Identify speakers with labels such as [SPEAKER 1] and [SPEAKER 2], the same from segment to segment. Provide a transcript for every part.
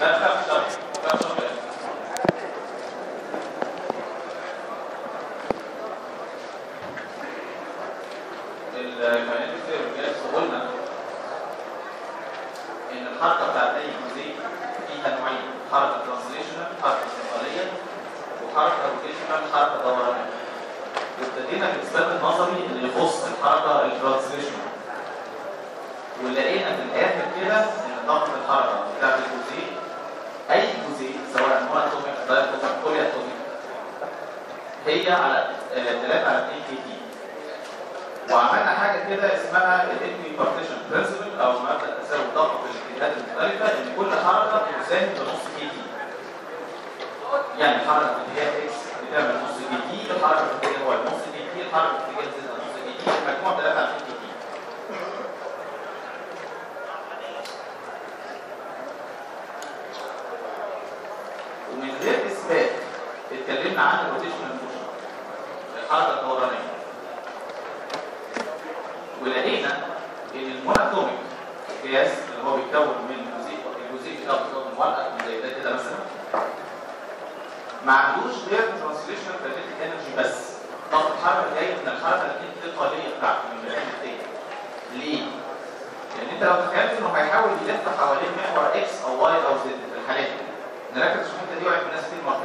[SPEAKER 1] لا تخافش طبعا تخافش طبعا الكاينتيك ريجاس قلنا ان الحركه بتاعت اي جزيء فيها نوعين حركه ترانسليشنال حركه انتقاليه وحركه روتيشنال حركه دورانيه وابتدينا بالاثبات النظري اللي يخص الحركه الترانسليشنال ولقينا في الاخر كده ان ضغط الحركه بتاعت الجزيء اي جزيء سواء هو اتوميك دايتوميك بولي اتوميك هي على 3 على 2 كي تي وعملنا حاجه كده اسمها الايكوي بارتيشن برنسبل او مبدا تساوي الضغط في الاتجاهات المختلفه ان كل حركه تساهم بنص كي تي يعني الحركه في اتجاه اكس بتعمل نص كي تي الحركه في اتجاه واي نص كي تي الحركه في اتجاه زد نص كي تي مجموع 3 على 2 كي تي ومن غير اثبات اتكلمنا عن الروتيشنال موشن الحركه الدورانيه ولقينا ان الموناتوميك جاز اللي هو بيتكون من جزيء الجزيء بتاعه بيتكون من ورقه زي ده كده مثلا ما عندوش غير ترانسليشن كاينيتيك انرجي بس ضغط الحركه جاي من الحركه الانتقاليه بتاعته من مكان التاني ليه؟ لان انت لو تخيلت انه هيحاول يلف حوالين محور اكس او واي او زد في الحالات دي نركز في الحته دي وعيب الناس كتير ما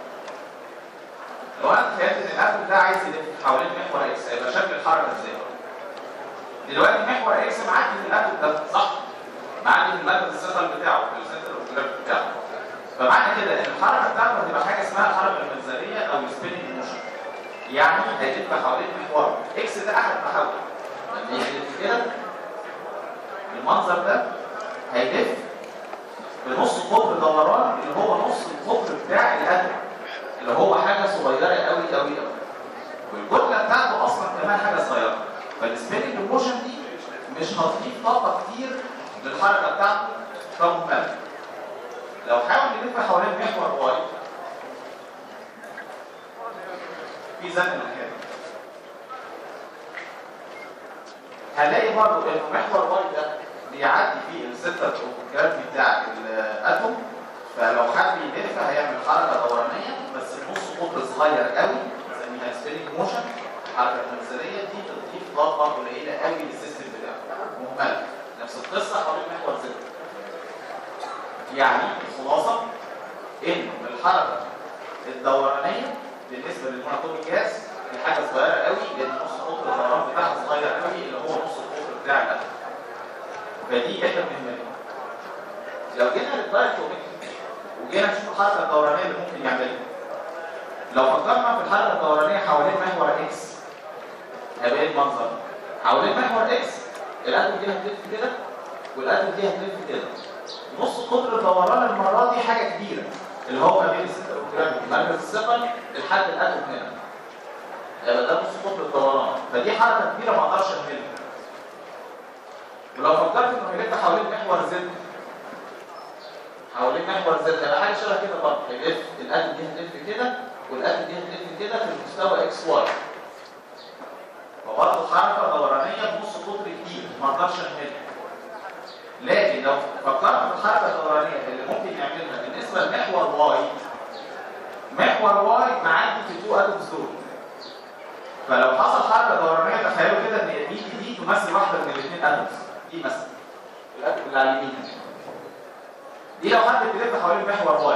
[SPEAKER 1] لو انا تخيلت ان الاتوم ده عايز يلف حوالين محور اكس هيبقى شكل الحركه ازاي؟ دلوقتي محور اكس معدي في الاتوم ده صح؟ معدي في المركز الثقل بتاعه في السنتر اوف بتاعه فمعنى كده ان الحركه بتاعته هتبقى حاجه اسمها الحركه المنزليه او السبيننج موشن يعني هيلف حوالين محور اكس ده احد محاور لما يجي يلف كده المنظر ده هيلف بنص قطر دوران اللي هو نص القطر بتاع الاتوم اللي هو حاجه صغيره قوي قوي قوي والكتله بتاعته اصلا كمان حاجه صغيره فالسبيننج موشن دي مش هتضيف طاقه كتير للحركه بتاعته كمكمل لو حاول يلف حوالين محور واي في زن الحاجه هنلاقي برضه ان محور واي ده بيعدي فيه السنتر جرافي بتاع الاتوم فلو حب يلف هيعمل حركه دورانيه بس نص قطر صغير قوي بنسميها سبيننج موشن الحركه المنزليه دي بتضيف طاقه قليله قوي للسيستم بتاعه مهمله نفس القصه حوالين محور زد يعني الخلاصه ان الحركه الدورانيه بالنسبه للموناتوميك جاز دي حاجه صغيره قوي لان نص قطر الدوران بتاعها صغير قوي اللي هو نص القطر بتاع الاتوم فدي احنا بنهملها لو جينا للدايتوميك وجينا نشوف الحركه الدورانيه اللي ممكن يعملها لو فكرنا في الحركه الدورانيه حوالين محور اكس هيبقى ايه المنظر حوالين محور اكس الاتوم دي هتلف كده والاتوم دي هتلف كده نص قطر الدوران المره دي حاجه كبيره اللي هو ما بين الستة والجرافيك مركز الثقل لحد الاتوم هنا يبقى ده نص قطر الدوران فدي حركه كبيره ما اقدرش اعملها ولو فكرت انه يلف حوالين محور زد حوالين محور زد هيبقى حاجه شبه كده برضه هيلف الاتوم دي هتلف كده والاتوم دي هتلف كده في المستوى اكس واي فبرضه حركه دورانيه بنص قطر كبير ما اقدرش اعملها لكن لو فكرت في الحركه الدورانيه اللي ممكن يعملها بالنسبه لمحور واي محور واي معدي في تو اتومز دول فلو حصل حركه دورانيه تخيلوا كده ان دي دي تمثل واحده من الاثنين اتومز دي مثلا الاتوم اللي على اليمين دي لو حد بيلف حوالين محور واي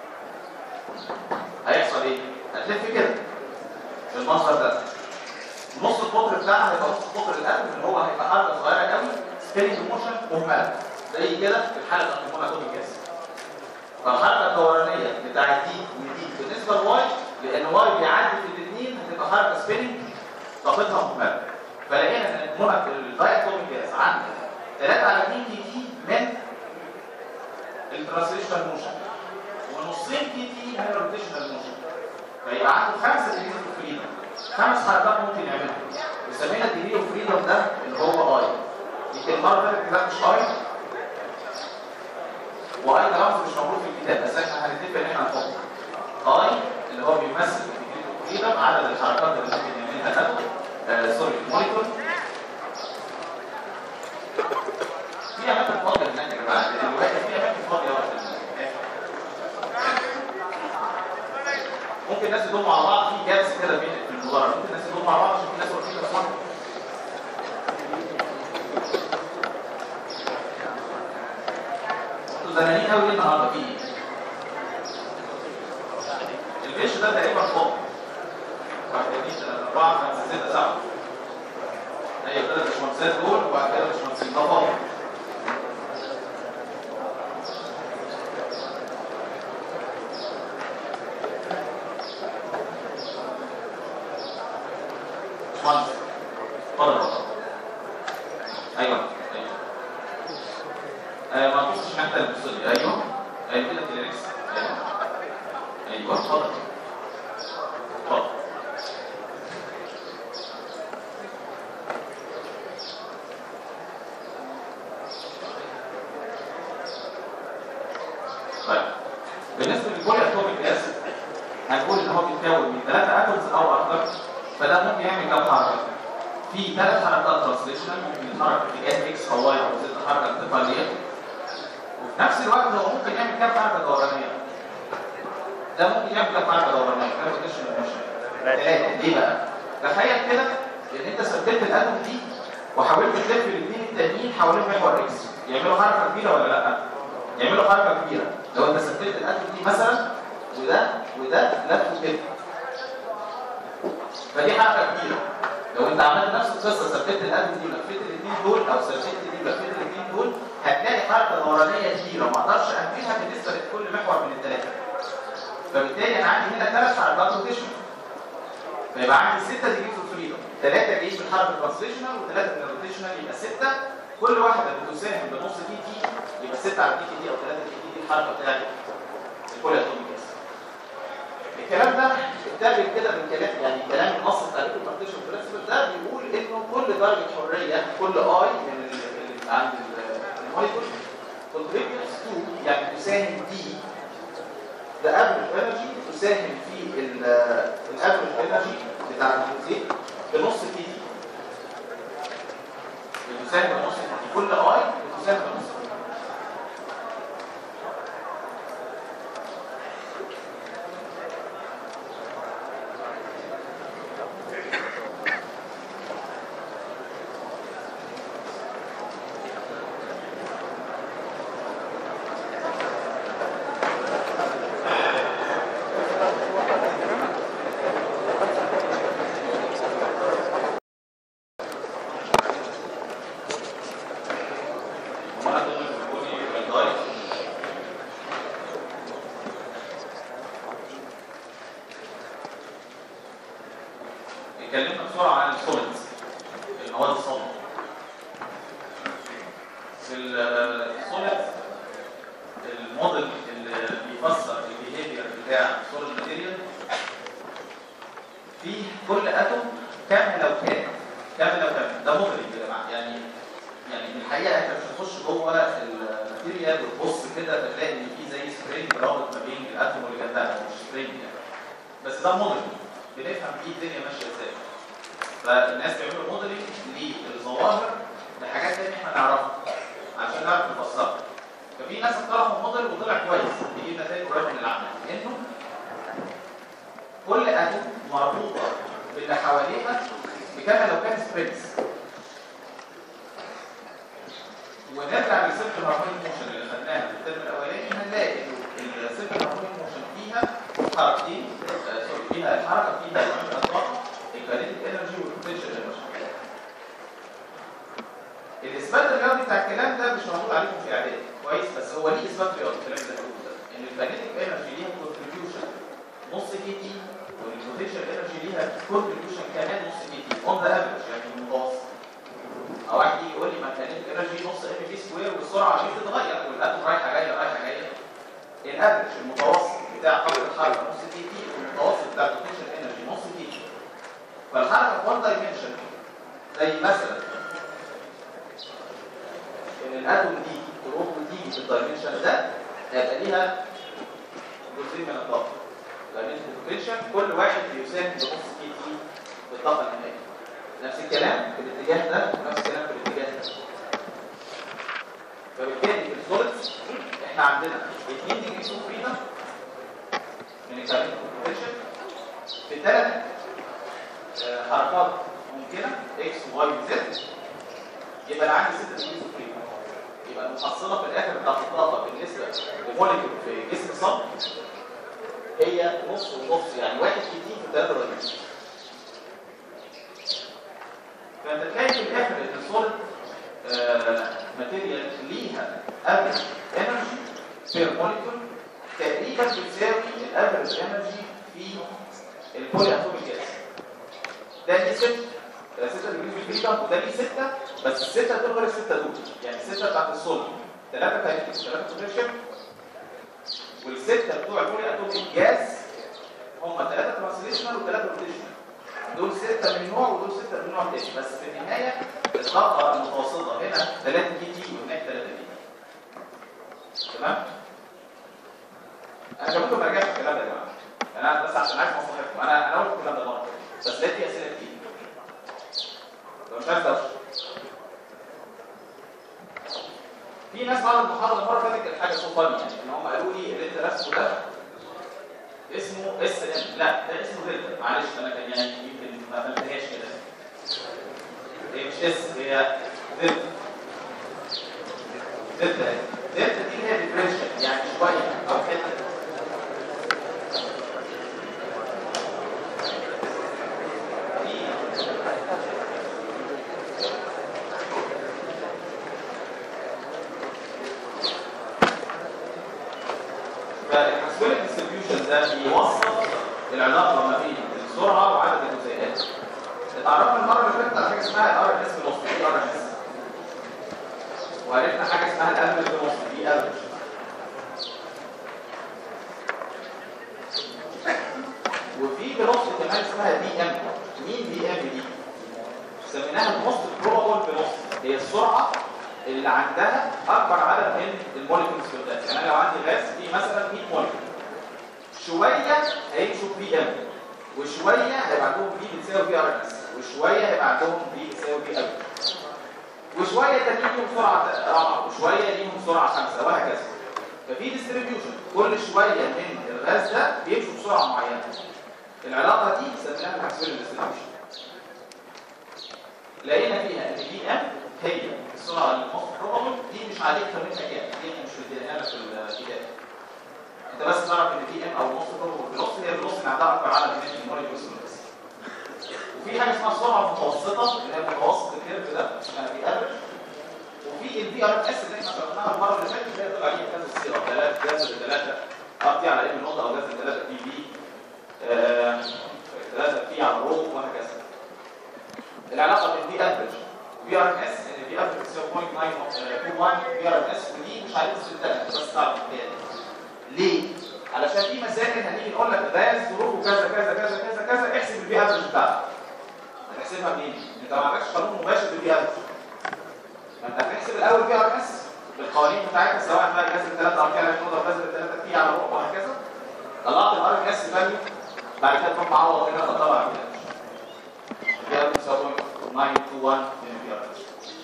[SPEAKER 1] هيحصل ايه؟ هتلف كده بالمنظر ده نص القطر بتاعها هيبقى نص قطر الاتوم اللي هو هيبقى حركه صغيره قوي سبيننج موشن مهمله زي كده في الحاله بتاعت الموناتوميك جاز فالحركه الدورانيه بتاعت دي ودي بالنسبه لواي لان واي بيعدي في الاثنين هتبقى حركه سبيننج طاقتها مهمله فلقينا ان المونات الداياتوميك جاز عنده 3 على 2 كي تي من الترانسليشنال موشن ونصين كي تي من الروتيشنال موشن فيبقى عنده 5 ديجري اوف فريدم خمس حركات ممكن يعملها بنسميها الديجري اوف فريدم ده اللي هو اي يمكن المره اللي فاتت ده مش اي واي ده لفظ مش موجود في الكتاب بس احنا هنتفق ان احنا نحطه اي اللي هو بيمثل الديجري اوف فريدم عدد الحركات اللي ممكن يعملها الاتوم آه سوري الموليكول في اماكن فاضيه هناك يا جماعه دلوقتي في اماكن فاضيه واحده زنانين قوي ليه النهارده في ايه؟ الجيش ده تقريبا فوق واحد اثنين ثلاثة أربعة خمسة ستة سبعة أيوة كده الباشمهندسات دول وبعد كده الباشمهندسين ده فاضي باشمهندس اتفضل اتفضل ايوه ايوه آه ما تبصش حتى البصري ايوه ايوه كده كليركس ايوه ايوه اتفضل اتفضل طيب بالنسبه للبولي اتوميك اسيد هنقول ان هو بيتكون من ثلاثه اتومز او اكثر فده ممكن يعمل كام حركه في ثلاث حركات ترانسليشنال ممكن يتحرك في اتجاه اكس او واي او زد حركه انتقاليه وفي نفس الوقت هو ممكن يعمل كام حركه دورانيه ده ممكن يعمل كام حركه دورانيه كام روتيشن موشن ثلاثه ليه بقى تخيل كده ان انت ثبتت الاتوم دي وحاولت تلف الاثنين التانيين حوالين محور اكس يعملوا حركه كبيره ولا لا يعملوا حركه كبيره لو انت ثبتت الاتوم دي مثلا وده وده لفوا كده فدي حركه كبيره لو انت عملت نفس القصه ثبتت الاتوم دي ولفيت الاثنين دول او ثبتت دي ولفيت الاثنين دول هتلاقي حركه دورانيه كبيره ما اقدرش اهملها بالنسبه لكل محور من الثلاثه فبالتالي انا عندي هنا ثلاث حركات روتيشن فيبقى عندي 6 ديجري اوف فريدم ثلاثه جايين من الحركه الترانسليشنال وثلاثه من الروتيشنال يبقى 6 كل واحده بتساهم بنص تي تي يبقى 6 على تي تي او 3 تي تي دي الحركه بتاعت الكل اتوميك الكلام ده اترجم كده من كلام يعني كلام النص بتاع الكومبتيشن برنسبل ده بيقول انه كل درجه حريه كل اي من اللي عند الموليكول contributes to يعني تساهم دي the average energy تساهم في الافرج انرجي بتاع الجزيء بنص تي دي بتساهم بنص تي دي كل اي بتساهم بنص تي دي اتكلمنا بسرعه عن السوليدز المواد الصلبه في السوليدز الموديل اللي بيفسر البيهيفير بتاع السوليد ماتيريال فيه كل اتوم كام لو كان كام لو كان ده موديل يا جماعه يعني يعني في الحقيقه انت مش هتخش جوه الماتيريال وتبص كده فتلاقي ان في زي سبرينج رابط ما بين الاتوم اللي جنبها مش سبرينج يعني بس ده موديل بنفهم فيه الدنيا ماشيه ازاي فالناس بيعملوا موديلنج للظواهر لحاجات تانية احنا نعرفها عشان نعرف نفسرها ففي ناس اقترحوا موديل وطلع كويس بيجيب نتائج قريبه من العمل انه كل اتوم مربوطه باللي حواليها بكما لو كان سبرينجز ونرجع للسيركل هارمونيك موشن اللي خدناها في الترم الاولاني هنلاقي انه السيركل هارمونيك موشن فيها حركتين آه سوري فيها الحركه فيها الطاقه الكاليتيك انرجي والبوتنشال انرجي الاثبات الرياضي بتاع الكلام ده مش موجود عليكم في اعداد كويس بس هو ليه اثبات رياضي الكلام اللي هقوله ده ان الكاليتيك انرجي ليها كونتريبيوشن نص كي تي والبوتنشال انرجي ليها كونتريبيوشن كمان نص كي تي اون ذا افريج يعني المتوسط او واحد يجي يقول لي ما الكاليتيك انرجي نص ام في سكوير والسرعه دي بتتغير والاتوم رايحه جايه رايحه جايه الافريج المتوسط بتاع قدر الحركه نص كي تي والمتوسط بتاع البوتنشال انرجي نص كي تي فالحركه في وان دايمنشن زي مثلا ان الاتوم دي تروح وتيجي في الدايمنشن ده هيبقى ليها جزئين من الطاقه دايمنشن بوتنشال كل واحد بيساهم بنص كي تي بالطاقه النهائيه نفس الكلام في الاتجاه ده ونفس الكلام في الاتجاه ده فبالتالي في السوليدز احنا عندنا 2 ديجري اوف فريدم من الكلام بوتنشال في ثلاث حركات ممكنه اكس واي وزد يبقى انا عندي 6 ديجري اوف فريدم يبقى المحصله في الاخر بتاعت الطاقه بالنسبه الموليكول في جسم الصلب هي نص ونص يعني واحد كتير في الثلاثة رهيب فانت تلاقي في الاخر ان السوليد ماتيريال ليها افريج انرجي بير موليكول تقريبا بتساوي الافريج انرجي في البولي اتوميك جاز ده ليه ست ستة ديجري فريدم وده ليه ستة بس الستة دول غير الستة دول يعني الستة بتاعت السوليد ثلاثة كاينتكس ثلاثة بوتنشال والستة بتوع البولي اتوميك جاز هم ثلاثة ترانسليشنال وثلاثة روتيشنال دول ستة من نوع ودول ستة من نوع تاني بس في النهاية الطاقة المتوسطة هنا 3 كي تي وهناك 3 كي تي تمام؟ أنا ممكن ما ارجعش الكلام ده يا جماعة أنا بس عشان عايز مصلحتكم أنا أنا قلت الكلام ده مرة بس لقيت فيه أسئلة كتير لو مش عايز دوشة في ناس بعد المحاضرة المرة اللي فاتت كانت حاجة سو فاني يعني إن هم قالوا لي اللي أنت رسمه ده اسمه اس ام لا ده اسمه دلتا معلش انا كان يعني يمكن ما فهمتهاش كده هي مش اس هي دلتا دلتا دلتا دي هي ديفرنشال يعني شويه او حته فالمسؤول الديستريبيوشن ده بيوصف العلاقه ما بين السرعه وعدد الجزيئات اتعرفنا المره اللي فاتت على حاجه اسمها الار اس فيلوسفي ار اس وعرفنا حاجه اسمها الافرج فيلوسفي دي افرج وفي فيلوسفي كمان اسمها دي ام مين دي ام دي سميناها الموست بروبابل فيلوسفي هي السرعه اللي عندها اكبر عدد من الموليكولز في الغاز يعني انا لو عندي غاز فيه مثلا 100 موليكول شويه هيمشوا بي ام وشويه هيبقى عندهم بي بتساوي بي ار اس وشويه هيبقى عندهم بي بتساوي بي ال وشويه تانيين ليهم سرعه رابعه وشويه ليهم سرعه خمسه وهكذا ففي ديستريبيوشن كل شويه من الغاز ده بيمشوا بسرعه معينه العلاقه دي سميناها ماكسويل ديستريبيوشن لقينا فيها ان دي ام هي السرعه الموست بروبابل دي مش عليك منها كام دي مش مديها لك في الكتاب انت بس تعرف ان دي ام او الموست بروبابل فيلوسيتي هي الفيلوسيتي اللي عندها اكبر عدد من الموليكولز بس وفي حاجه اسمها السرعه المتوسطه اللي هي متوسط الكيرف ده اسمها بي افرج وفي البي ار اس اللي احنا شرحناها المره اللي فاتت اللي هي طلع عليها كذا السي او 3 جاز 3 ار تي على ام النقطه او جاز 3 بي بي 3 بي على رو وهكذا العلاقه بين بي افرج بي ار اس ان بي افرج تساوي 0.921 بي ار اس ودي مش عارف تستخدم بس تعرف كده ليه؟ علشان في مسائل هنيجي نقول لك غاز ظروفه كذا كذا كذا كذا كذا احسب البي افرج بتاعك هتحسبها منين؟ انت ما عندكش قانون مباشر بالبي افرج فانت هتحسب الاول بي ار اس بالقوانين بتاعتها سواء بقى جذر 3 ار على نقطه جذر 3 تي على نقطه وهكذا طلعت الار اس فاليو بعد كده تروح معوض هنا تطلع البي افرج تساوي 921 من البي افرج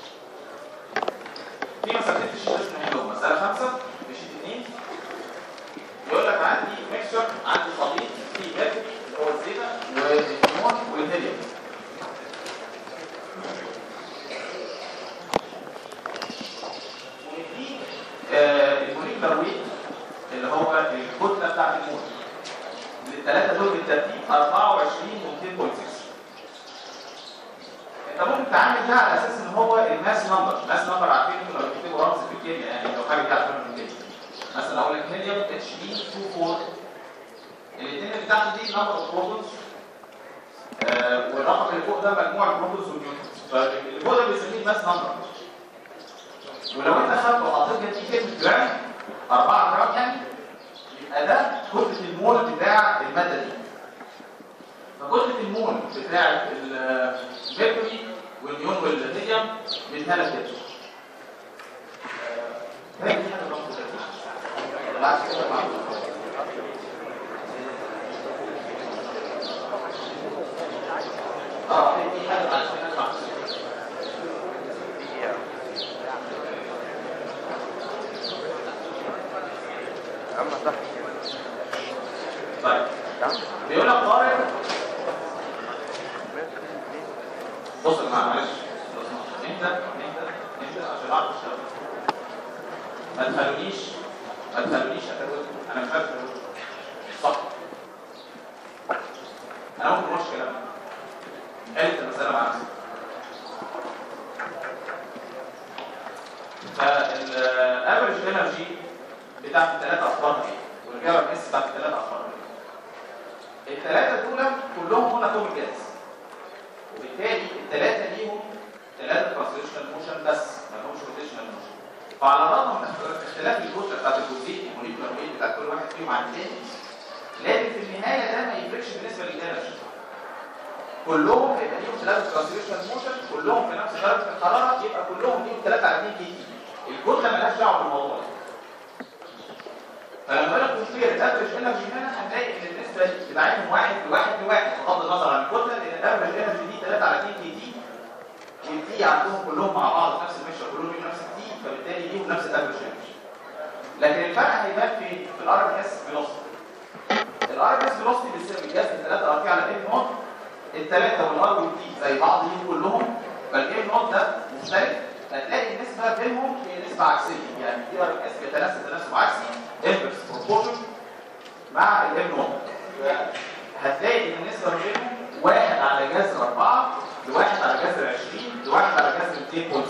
[SPEAKER 1] في مسألتين في الشيت اسمهم مسألة خمسة في شيت اثنين يقول لك عندي ميكسشر عندي خليط فيه ميركوري اللي هو الزيتا والنيون والهيليوم وفي الموليكولار ويت اللي هو الكتله بتاعت المول الثلاثه دول بالترتيب 24 و 2.6 انت ممكن تعامل ده على اساس ان هو الماس نمبر الماس نمبر عارفين انتوا لو بتكتبوا رمز في الكيمياء يعني لو حاجه تعرفها في الكيمياء مثلا اقول لك هيليوم اتش بي 24 الاثنين اللي تحت دي نمبر اوف بروتونز آه والرقم اللي فوق ده مجموع البروتونز والنيوترونز فاللي فوق ده بنسميه الماس نمبر ولو انت خدت وحطيت جنبيه كلمه جرام 4 جرام يعني يبقى ده كتله المول بتاع الماده دي فكتله المول بتاع الميركوري والنيون والهيليوم من هنا كده هذه حاجه رقم بعد كده معلومه اه في حاجه بعد كده معلومه
[SPEAKER 2] اما ده
[SPEAKER 1] طيب بيقول لك قارن بص يا جماعه معلش لو سمحت. انت انت انت عشان اعرف اشتغل ما تخلونيش ما تخلونيش اتجوز انا مش عايز اتجوز صح انا ممكن مش كلام حلت المساله مع نفسي فالافرج انرجي بتاعت الثلاثه اصفار ايه والجرى الاس بتاعت الثلاثه اصفار ايه الثلاثه دول كلهم هنا توم جاز وبالتالي الثلاثه ليهم ثلاثه ترانزيشنال موشن بس ما لهمش روتيشنال موشن فعلى الرغم من اختلاف الكتله بتاعت الجزئين الموليكولار ويت بتاع كل واحد فيهم عن الثاني لكن في النهايه ده ما يفرقش بالنسبه للانرجي كلهم هيبقى ليهم ثلاثه ترانزيشنال موشن كلهم في نفس درجه الحراره يبقى كلهم ليهم 3 على 2 كي تي الكتله مالهاش دعوه بالموضوع ده فلما انا كومبير الافرج انرجي هنا هنلاقي ان النسبه بتاعتهم واحد لواحد لواحد بغض النظر عن الكتله لان الافرج انرجي دي 3 على 2 كي تي والتي عندهم كلهم مع بعض نفس المشره كلهم ليهم نفس التي فبالتالي ليهم نفس الافرج انرجي لكن الفرق هيبان في في الار ام اس فيلوسيتي الار ام اس فيلوسيتي بيتقسم 3 ار تي على ام نوت الثلاثه والار والتي زي بعض ليهم كلهم فالام نوت ده مختلف هتلاقي النسبه بينهم هي نسبه عكسيه يعني دي ار ام اس بيتناسب تناسب عكسي انفرس بروبورشن مع الام نوت هتلاقي ان النسبه ما بينهم واحد على جذر 4 لواحد على جذر 20 لواحد على جذر 2.6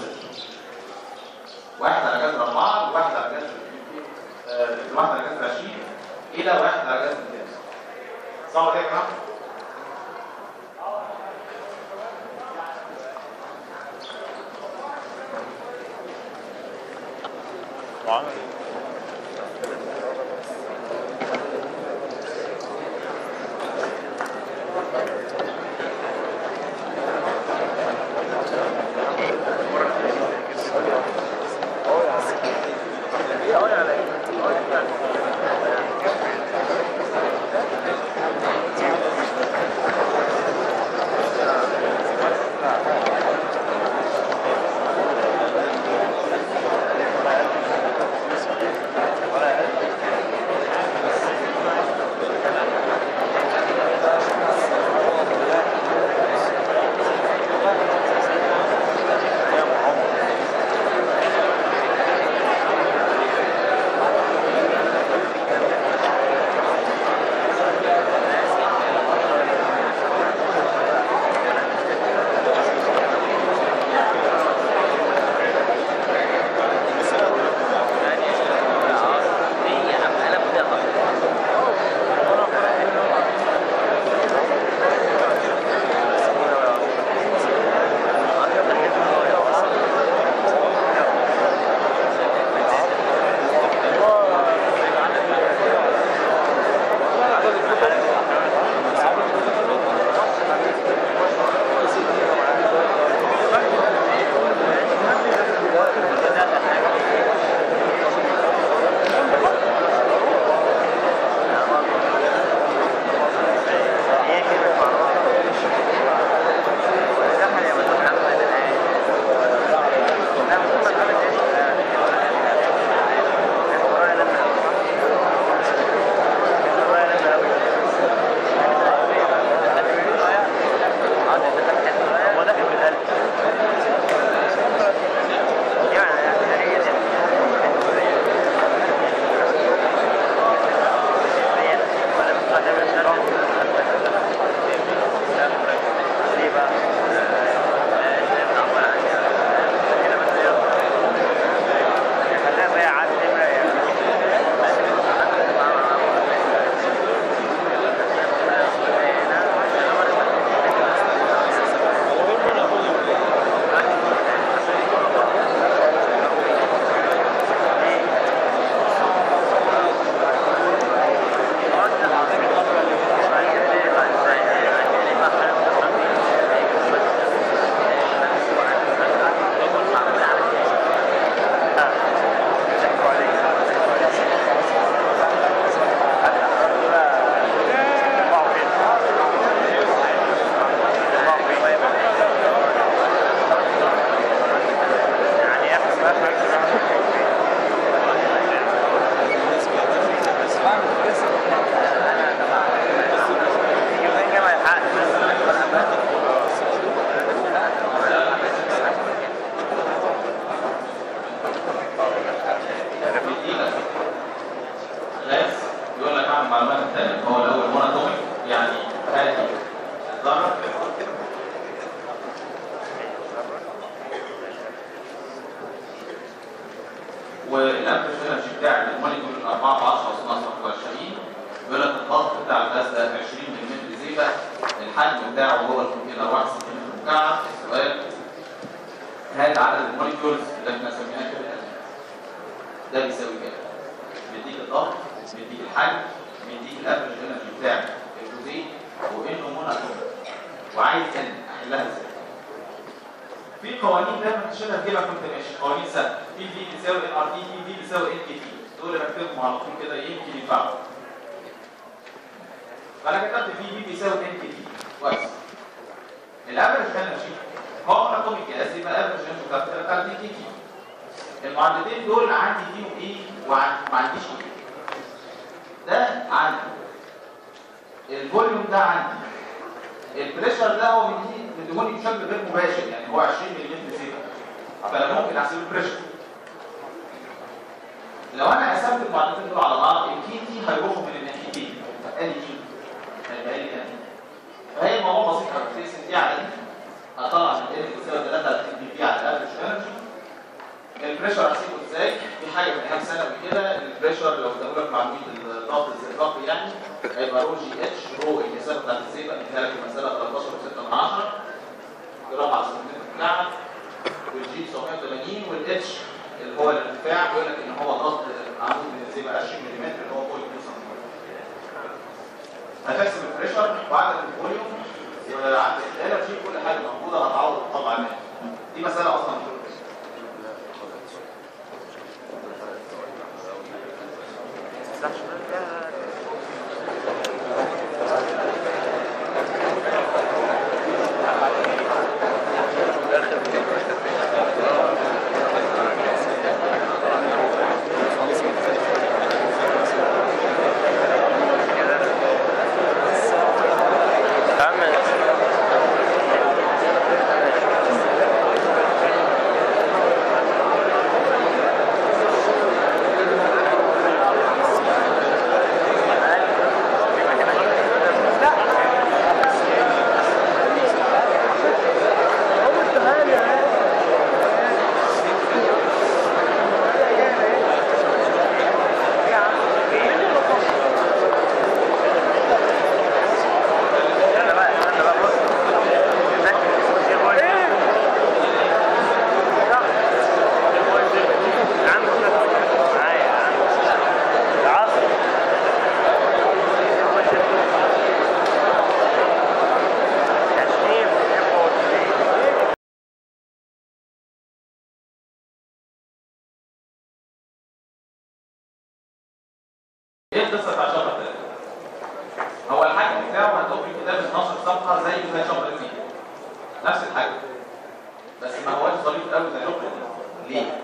[SPEAKER 1] واحد على جذر 4 لواحد على جذر آه، لواحد على جذر 20 الى واحد على جذر 2 صح كده يا جماعه؟
[SPEAKER 2] وعمل
[SPEAKER 1] المعلومات الثانيه هو الاول موناتوميك يعني هذه الذره والافرج انرجي بتاع الموليكول 4 في 10 و 25 بيقول لك الضغط بتاع الغاز ده 20 ملم زيبه الحجم بتاعه هو الكونتينر 1 سم مكعب السؤال هذا عدد الموليكولز اللي احنا سميناها كده ده بيساوي كام؟ بيديك الضغط بيديك الحجم بيديك الافرج انرجي بتاع الجزيء وانه موناتوميك وعايز ان احلها ازاي؟ في قوانين دايما تشيلها في جيبك وانت ماشي قوانين ثابته في في بيساوي ان ار تي في في بيساوي ان كي تي دول اللي بكتبهم على طول كده يمكن ينفعوا فانا كتبت في في بيساوي ان كي تي كويس الافرج انرجي هو اتوميك جاز يبقى افرج انرجي بتاعت دي كي تي المعادلتين دول عندي فيهم ايه وما عنديش ايه ده عندي الفوليوم ده عندي البريشر ده هو مديني مديهوني بشكل غير مباشر يعني هو 20 ملم زيت فانا ممكن احسب البريشر لو انا قسمت المعادلتين دول على بعض الكي تي هيروحوا من الناحيتين فقال لي ايه هيبقى لي كام فهي الموضوع بسيط هتقيس دي على دي هطلع من ال بتساوي 3 بي في على الافرج انرجي البريشر هسيبه ازاي في حاجه من ايام ثانوي كده البريشر لو اداله لك معلوميه الضغط الضغط يعني هيبقى رو جي اتش رو الكثافه بتاعت الزيبه اديها لك المساله 13 و6 من 10 جرام على سنتيمتر مكعب والجي 980 والاتش اللي هو الارتفاع بيقول لك ان هو ضغط عمود من الزيبه 20 ملم اللي هو 0.2 سم هتحسب البريشر وعدد الفوليوم وعدد الانرجي كل حاجه موجوده هتعوض الطبع منها دي مساله اصلا مش ايه القصه بتاع شابتر 3 هو الحجم بتاعه هتقول في كتاب 12 صفحه زي ما شابتر 2 نفس الحجم بس ما هوش ظريف قوي زي شابتر 2 ليه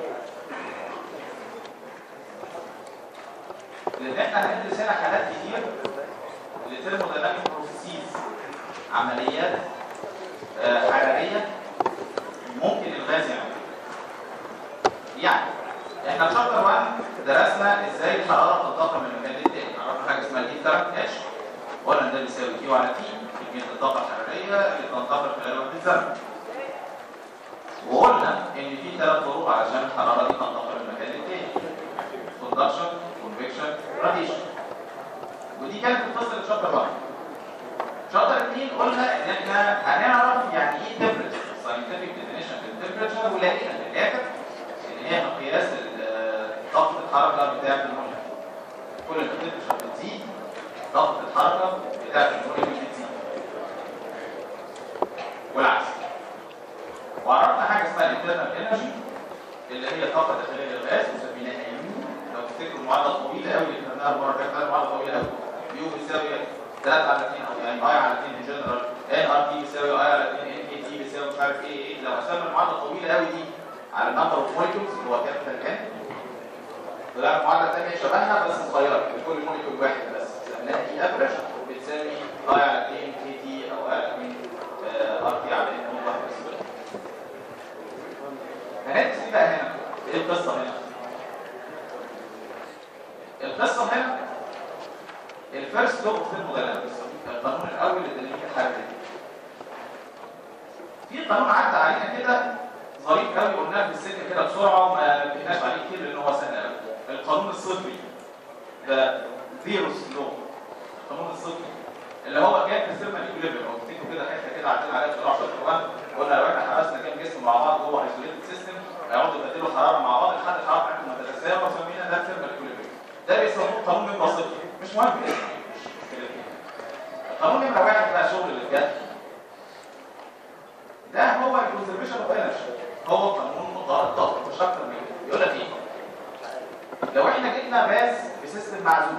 [SPEAKER 1] لان احنا هندرس هنا حالات كتير لترموديناميك بروسيسز عمليات آه، حراريه ممكن الغاز يعملها يعني احنا في شابتر 1 درسنا ازاي الحراره بتنتقل من مكان للتاني عرفنا حاجه اسمها الهيت كارنت اتش قلنا ده بيساوي كيو على تي كميه الطاقه الحراريه اللي بتنتقل خلال وقت الزمن وقلنا ان في ثلاث طرق علشان الحراره دي تنتقل من مكان للتاني كوندكشن كونفكشن راديشن ودي كانت القصه في شابتر 1 شابتر 2 قلنا ان احنا هنعرف يعني ايه تمبرتشر ساينتفك ديفينيشن للتمبرتشر ولقينا في الاخر ان هي مقياس ضغط الحركه بتاعه المولد كل ما التمبرتشر بتزيد ضغط الحركه بتاعه المولد بتزيد والعكس وعرفنا حاجه اسمها الانترنال انرجي اللي هي الطاقه الداخليه للغاز وسميناها يو لو تفتكروا المعادله الطويله قوي اللي خدناها المره اللي فاتت معادله طويله قوي يو بيساوي 3 على 2 او يعني اي على 2 ان جنرال ان ار تي بيساوي اي على 2 ان اي تي بيساوي مش عارف ايه ايه لو قسمنا المعادله الطويله قوي دي على النمبر اوف موليكولز اللي هو كابيتال ان طلعت معادله ثانيه شبهها بس صغيره لكل موليكول واحد بس سميناها اي افرج بتساوي اي على 2 كي تي او اي على 2 ار تي على ان واحد بس هندرس ايه بقى هنا؟ ايه القصه هنا؟ القصه هنا الفيرست لو اوف ثيرموداينامكس القانون الاول للديناميكا الحراريه في قانون عدى علينا كده ظريف قوي قلناه في السكه كده بسرعه وما بنحكيناش عليه كتير لان هو سهل قوي القانون الصفري ده زيروس لو القانون الصفري اللي هو كان في السيرما ايكوليبريم او تفتكروا كده حته كده عدينا عليها بسرعه شويه كمان قلنا لو احنا حبسنا كام جسم مع بعض جوه ايزوليتد سيستم هيقعدوا يبدلوا حراره مع بعض لحد الحراره بتاعتهم ما تتساوى وسمينا ده السيرما ايكوليبريم ده بيسموه قانون نمره صفر مش مهم الاسم مش مشكله القانون نمره واحد بقى شغل اللي بجد ده هو الكونزرفيشن اوف انرجي هو قانون مقدار الطاقه مش اكتر من كده يقول لك ايه لو احنا جبنا غاز في سيستم معزول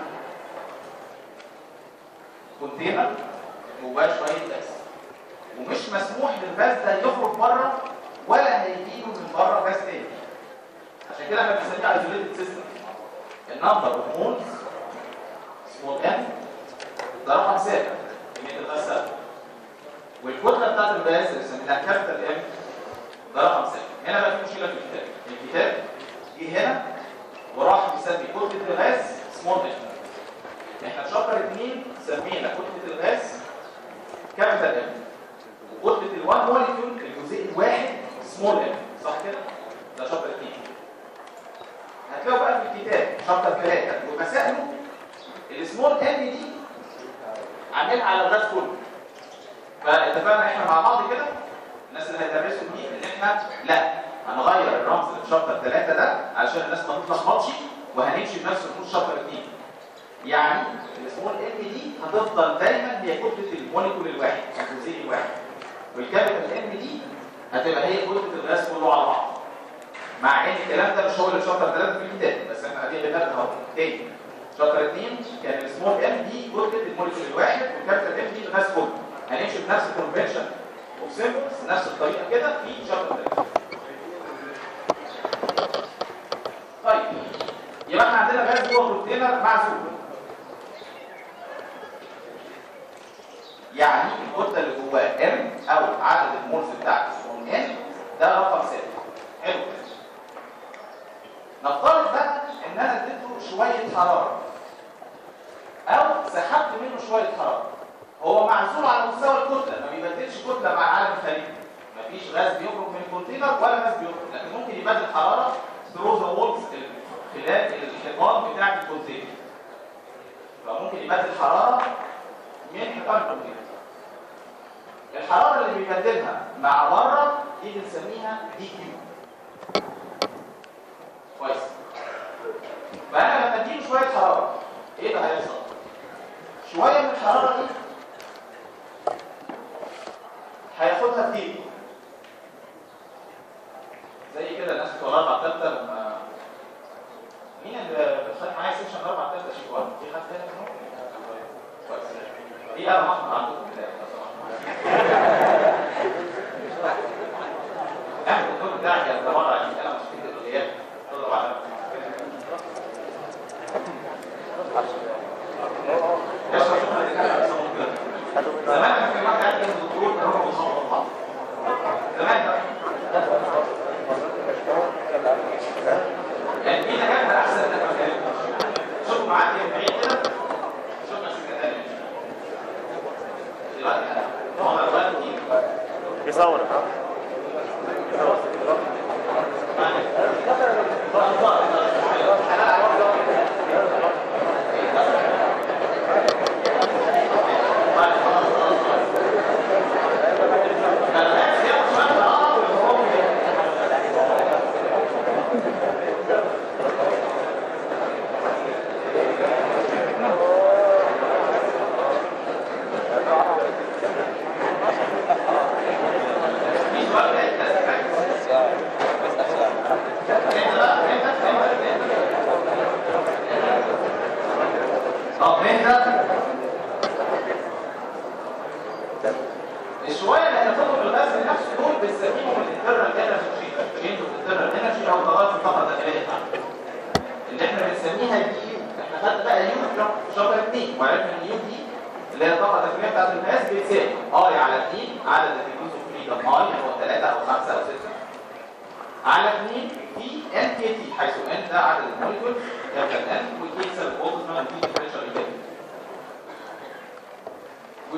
[SPEAKER 1] كونتينر جواه شويه غاز ومش مسموح للغاز ده يخرج بره ولا هيجيله من بره غاز تاني عشان كده احنا بنسميه ايزوليتد سيستم النمبر اوف مولز اسمه ان ده رقم ثابت كميه الغاز ثابت والكتله بتاعت الغاز اللي سميناها كابيتال ام ده رقم ثابت هنا بقى في مشكله في الكتاب الكتاب جه هنا وراح يسمي كتله الغاز سمول ام احنا في شابتر 2 سمينا كتله الغاز كابيتال ام وكتله الوان موليكيول الجزيء الواحد سمول ام صح كده ده شابتر 2 هتلاقوا بقى في الكتاب شابتر 3 ومسائله السمول ام دي عاملها على الغاز كله فاتفقنا احنا مع بعض كده الناس اللي هيدرسوا دي ان احنا لا هنغير الرمز في شابتر 3 ده علشان الناس ما تتلخبطش وهنمشي بنفس الخطوط شابتر 2 يعني السمول ام دي هتفضل دايما هي كتله الموليكول الواحد الجزيء الواحد والكابيتال ام دي هتبقى هي كتله الغاز كله على بعض مع ان الكلام ده مش هو اللي في شابتر 3 في الكتاب بس احنا قاعدين بنبدا اهو تاني شابتر 2 كان السمول ام دي كتله الموليكول الواحد والكابيتال ام دي الغاز كله هنمشي بنفس الكونفنشن اوف سيمبلز نفس الطريقه كده في شابتر 3 طيب يبقى احنا عندنا غاز جوه كونتينر معزول يعني الكتله اللي جواه ام او عدد المولز بتاعته اسمهم ان ده رقم ثابت حلو نفترض بقى ان انا اديته شويه حراره او سحبت منه شويه حراره هو معزول على مستوى الكتله ما بيبدلش كتله مع عالم الخارجي مفيش غاز بيخرج من الكونتينر ولا غاز بيخرج لكن ممكن يبدل حراره ثرو ذا وولز خلال الحيطان بتاعه الكونتينر فممكن يبدل حراره من حيطان الكونتينر الحراره اللي بيبدلها مع بره دي بنسميها دي كيو كويس فانا لما اديله شويه حراره ايه اللي هيحصل شويه من الحراره دي هياخدها في ايده زي كده الناس بتوع الاربع ثالثه لما مين اللي خد معايا سيشن الاربع ثالثه شيء واحد في حد تاني منهم؟ كويس في قلم احمر عندكم كده احنا الدكتور بتاعك يا مره عشان انا مش فاكر الغياب طلع بعد زمان كان في واحد قاعد جنب الدكتور كان هو بيصور بعض زمان بقى يعني في دكاتره احسن من دكاتره شوفوا معاك يا بعيد كده شوف نفسك تاني دلوقتي انا دلوقتي
[SPEAKER 2] يصور
[SPEAKER 1] طب هنا الشويه اللي هتاخدهم الغاز نفسه دول بنسميهم الانترنال انرجي تشينج اوف الانترنال انرجي او تغير في الطاقه الداخليه بتاعته اللي احنا بنسميها دي يو احنا خدنا بقى يو في شابتر 2 وعرفنا ان يو دي اللي هي الطاقه الداخليه بتاعت الغاز بتساوي اي على 2 عدد الديجريز اوف فريدم اي اللي هو 3 او 5 او 6 على 2 في ان كي تي حيث ان ده عدد الموليكول كابيتال ان والكي سيل بولتزمان وفي ديفرنشال ايجابي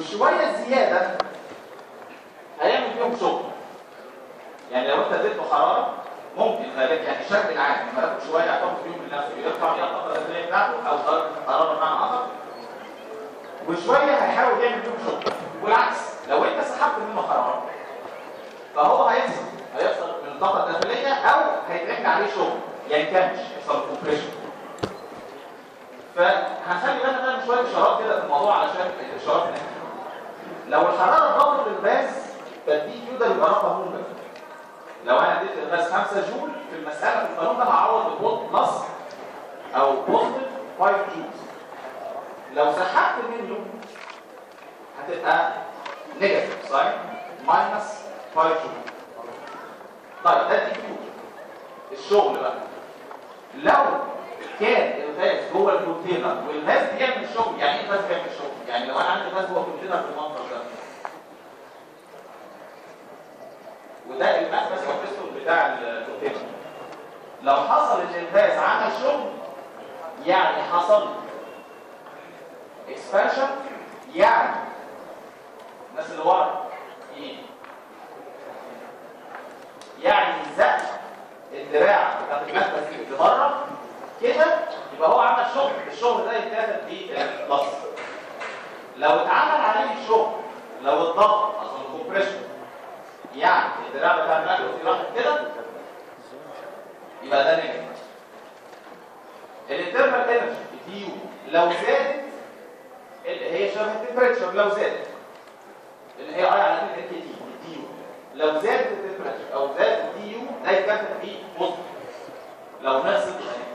[SPEAKER 1] وشويه زياده هيعمل فيهم شغل يعني لو انت اديته حراره ممكن غالبا يعني الشكل العام لما ياخد شويه يحط فيهم لنفسه يرفع بيها الطاقه الداخليه بتاعته او درجه الحراره بمعنى اخر وشويه هيحاول يعمل فيهم شغل والعكس لو انت سحبت منه حراره فهو هيفصل هيفصل من الطاقه الداخليه او هيتعمل عليه شغل ينكمش يحصل كومبريشن فهنخلي بالنا بقى من شويه اشارات كده في الموضوع علشان الاشارات هناك لو الحراره ضغط للغاز فالدي كيو ده يبقى رقم موجب لو انا اديت الغاز 5 جول في المساله في القانون ده هعوض بفولت بلس او بوزيتيف 5 جول لو سحبت منه هتبقى نيجاتيف صحيح ماينس 5 جول طيب ده الدي كيو الشغل بقى لو كان الغاز جوه الكونتينر والغاز بيعمل شغل يعني ايه الغاز بيعمل شغل يعني لو انا عندي غاز جوه الكونتينر في المنظر ده وده المخبز او البستون بتاع الكونتينر لو حصل ان الغاز عمل شغل يعني حصل اكسبانشن يعني الناس اللي ورا ايه يعني زق الدراع بتاعت المخبز لبره كده يبقى هو عمل شغل الشغل ده يتكتب بالبلس لو اتعمل عليه الشغل لو الضغط اصلا الكومبريشن يعني الدراع بتاع المخبز راح كده يبقى ده نيجاتيف الانترنال انرجي دي يو لو زادت اللي هي شبه التمبريتشر لو زادت اللي هي اي على ال تي دي يو لو زادت التمبريتشر او زادت الدي يو ده يتكتب بيه بوزيتيف لو نقصت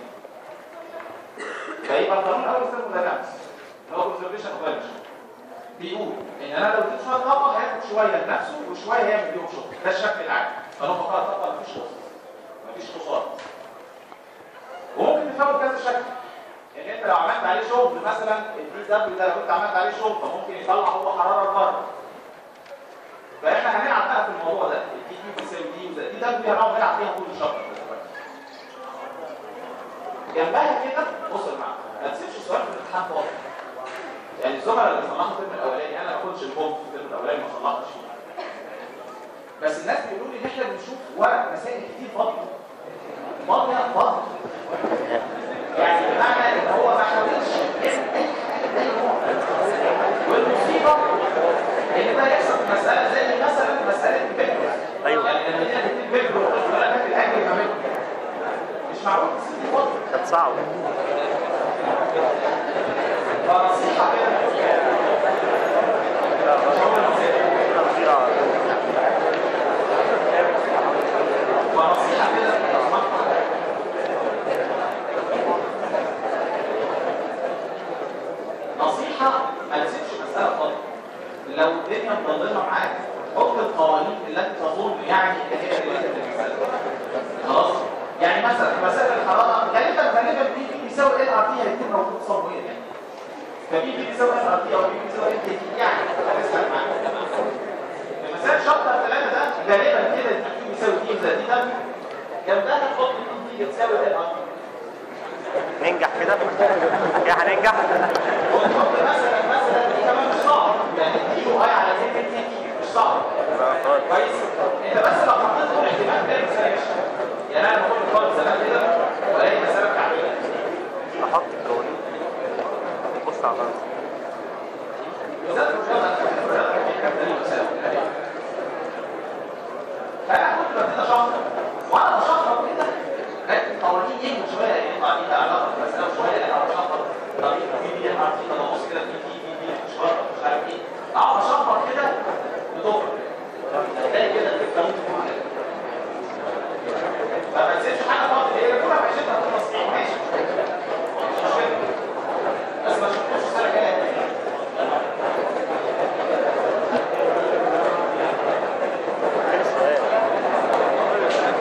[SPEAKER 1] فيبقى القانون الاول ثيرموداينامكس اللي هو كونزرفيشن اوف انرجي بيقول ان انا لو اديت شويه طاقه هياخد شويه لنفسه وشويه هيعمل بيهم شغل ده الشكل العام قانون بقاء الطاقه مفيش خساره مفيش خساره وممكن تفهمه بكذا شكل يعني انت لو عملت عليه شغل مثلا الدي دبليو ده لو انت عملت عليه شغل فممكن يطلع هو حراره لبره فاحنا هنلعب بقى في الموضوع ده الدي كيو بيساوي دي وده دي دبليو هنقعد نلعب فيها طول الشهر جنبها كده بص يا جماعه ما تسيبش السؤال في الامتحان فاضي يعني الزملاء اللي صلحوا الترم الاولاني انا ما كنتش البوم في الترم الاولاني ما صلحتش بس الناس بيقولوا لي ان احنا بنشوف ورق مسائل كتير فاضيه فاضيه فاضيه يعني بمعنى ان هو ما حاولش والمصيبه ان ده يحصل في مساله زي مثلا مساله الفكر
[SPEAKER 2] أيوة.
[SPEAKER 1] يعني لما تيجي تكتب فكر وتقول ولا فاكر الاجر ما بينهم مش معقول تسيب دي فاضيه
[SPEAKER 2] كانت صعبة
[SPEAKER 1] فنصيحه كده مش هقول نصيحه
[SPEAKER 2] تفضيلة
[SPEAKER 1] ونصيحة كده نصيحة ما تسيبش مسألة فاضية لو الدنيا مضلمة معاك حط القوانين التي تظن يعني ان هي ريليتد للمسألة خلاص يعني مثلا مسألة الحرارة غالبا غالبا بي بي بيساوي ال ار تي هيكون موجود صموير يعني فبي بي بيساوي ال ار تي او بي بي بيساوي ال تي تي يعني هتسأل معاك المسائل شابتر ثلاثة ده غالبا كده دي كيو بيساوي دي زائد دي دبليو جنبها تحط دي دي بتساوي ال ار
[SPEAKER 2] ننجح كده كده هننجح
[SPEAKER 1] وتحط مثلا مثلا دي كمان مش صعب يعني دي يو اي على دي دي دي مش صعب كويس انت بس لو حطيت الاحتمال ده مش يعني انا بقول لك زمان كده والاقي مساله بتعملها
[SPEAKER 2] احط القوانين بص على الغلط
[SPEAKER 1] بالذات الرياضه الرياضه في كام دليل مساله فانا كنت ببتدي اشخص وانا بشخص كده لقيت القوانين يهمل شويه يطلع دي علاقه بالمساله شويه انا بشخص طريقه دي دي انا عارف طب ابص كده دي دي دي دي مش غلط مش عارف ايه اقعد اشخص كده بتفرق تلاقي كده الفكره ممكن تكون عليها فما تسيبش حاجه فاضيه هي الكوره في عشتها في التصحيح ماشي مش مشكله بس ما شفتوش السنه الجايه
[SPEAKER 2] فين السؤال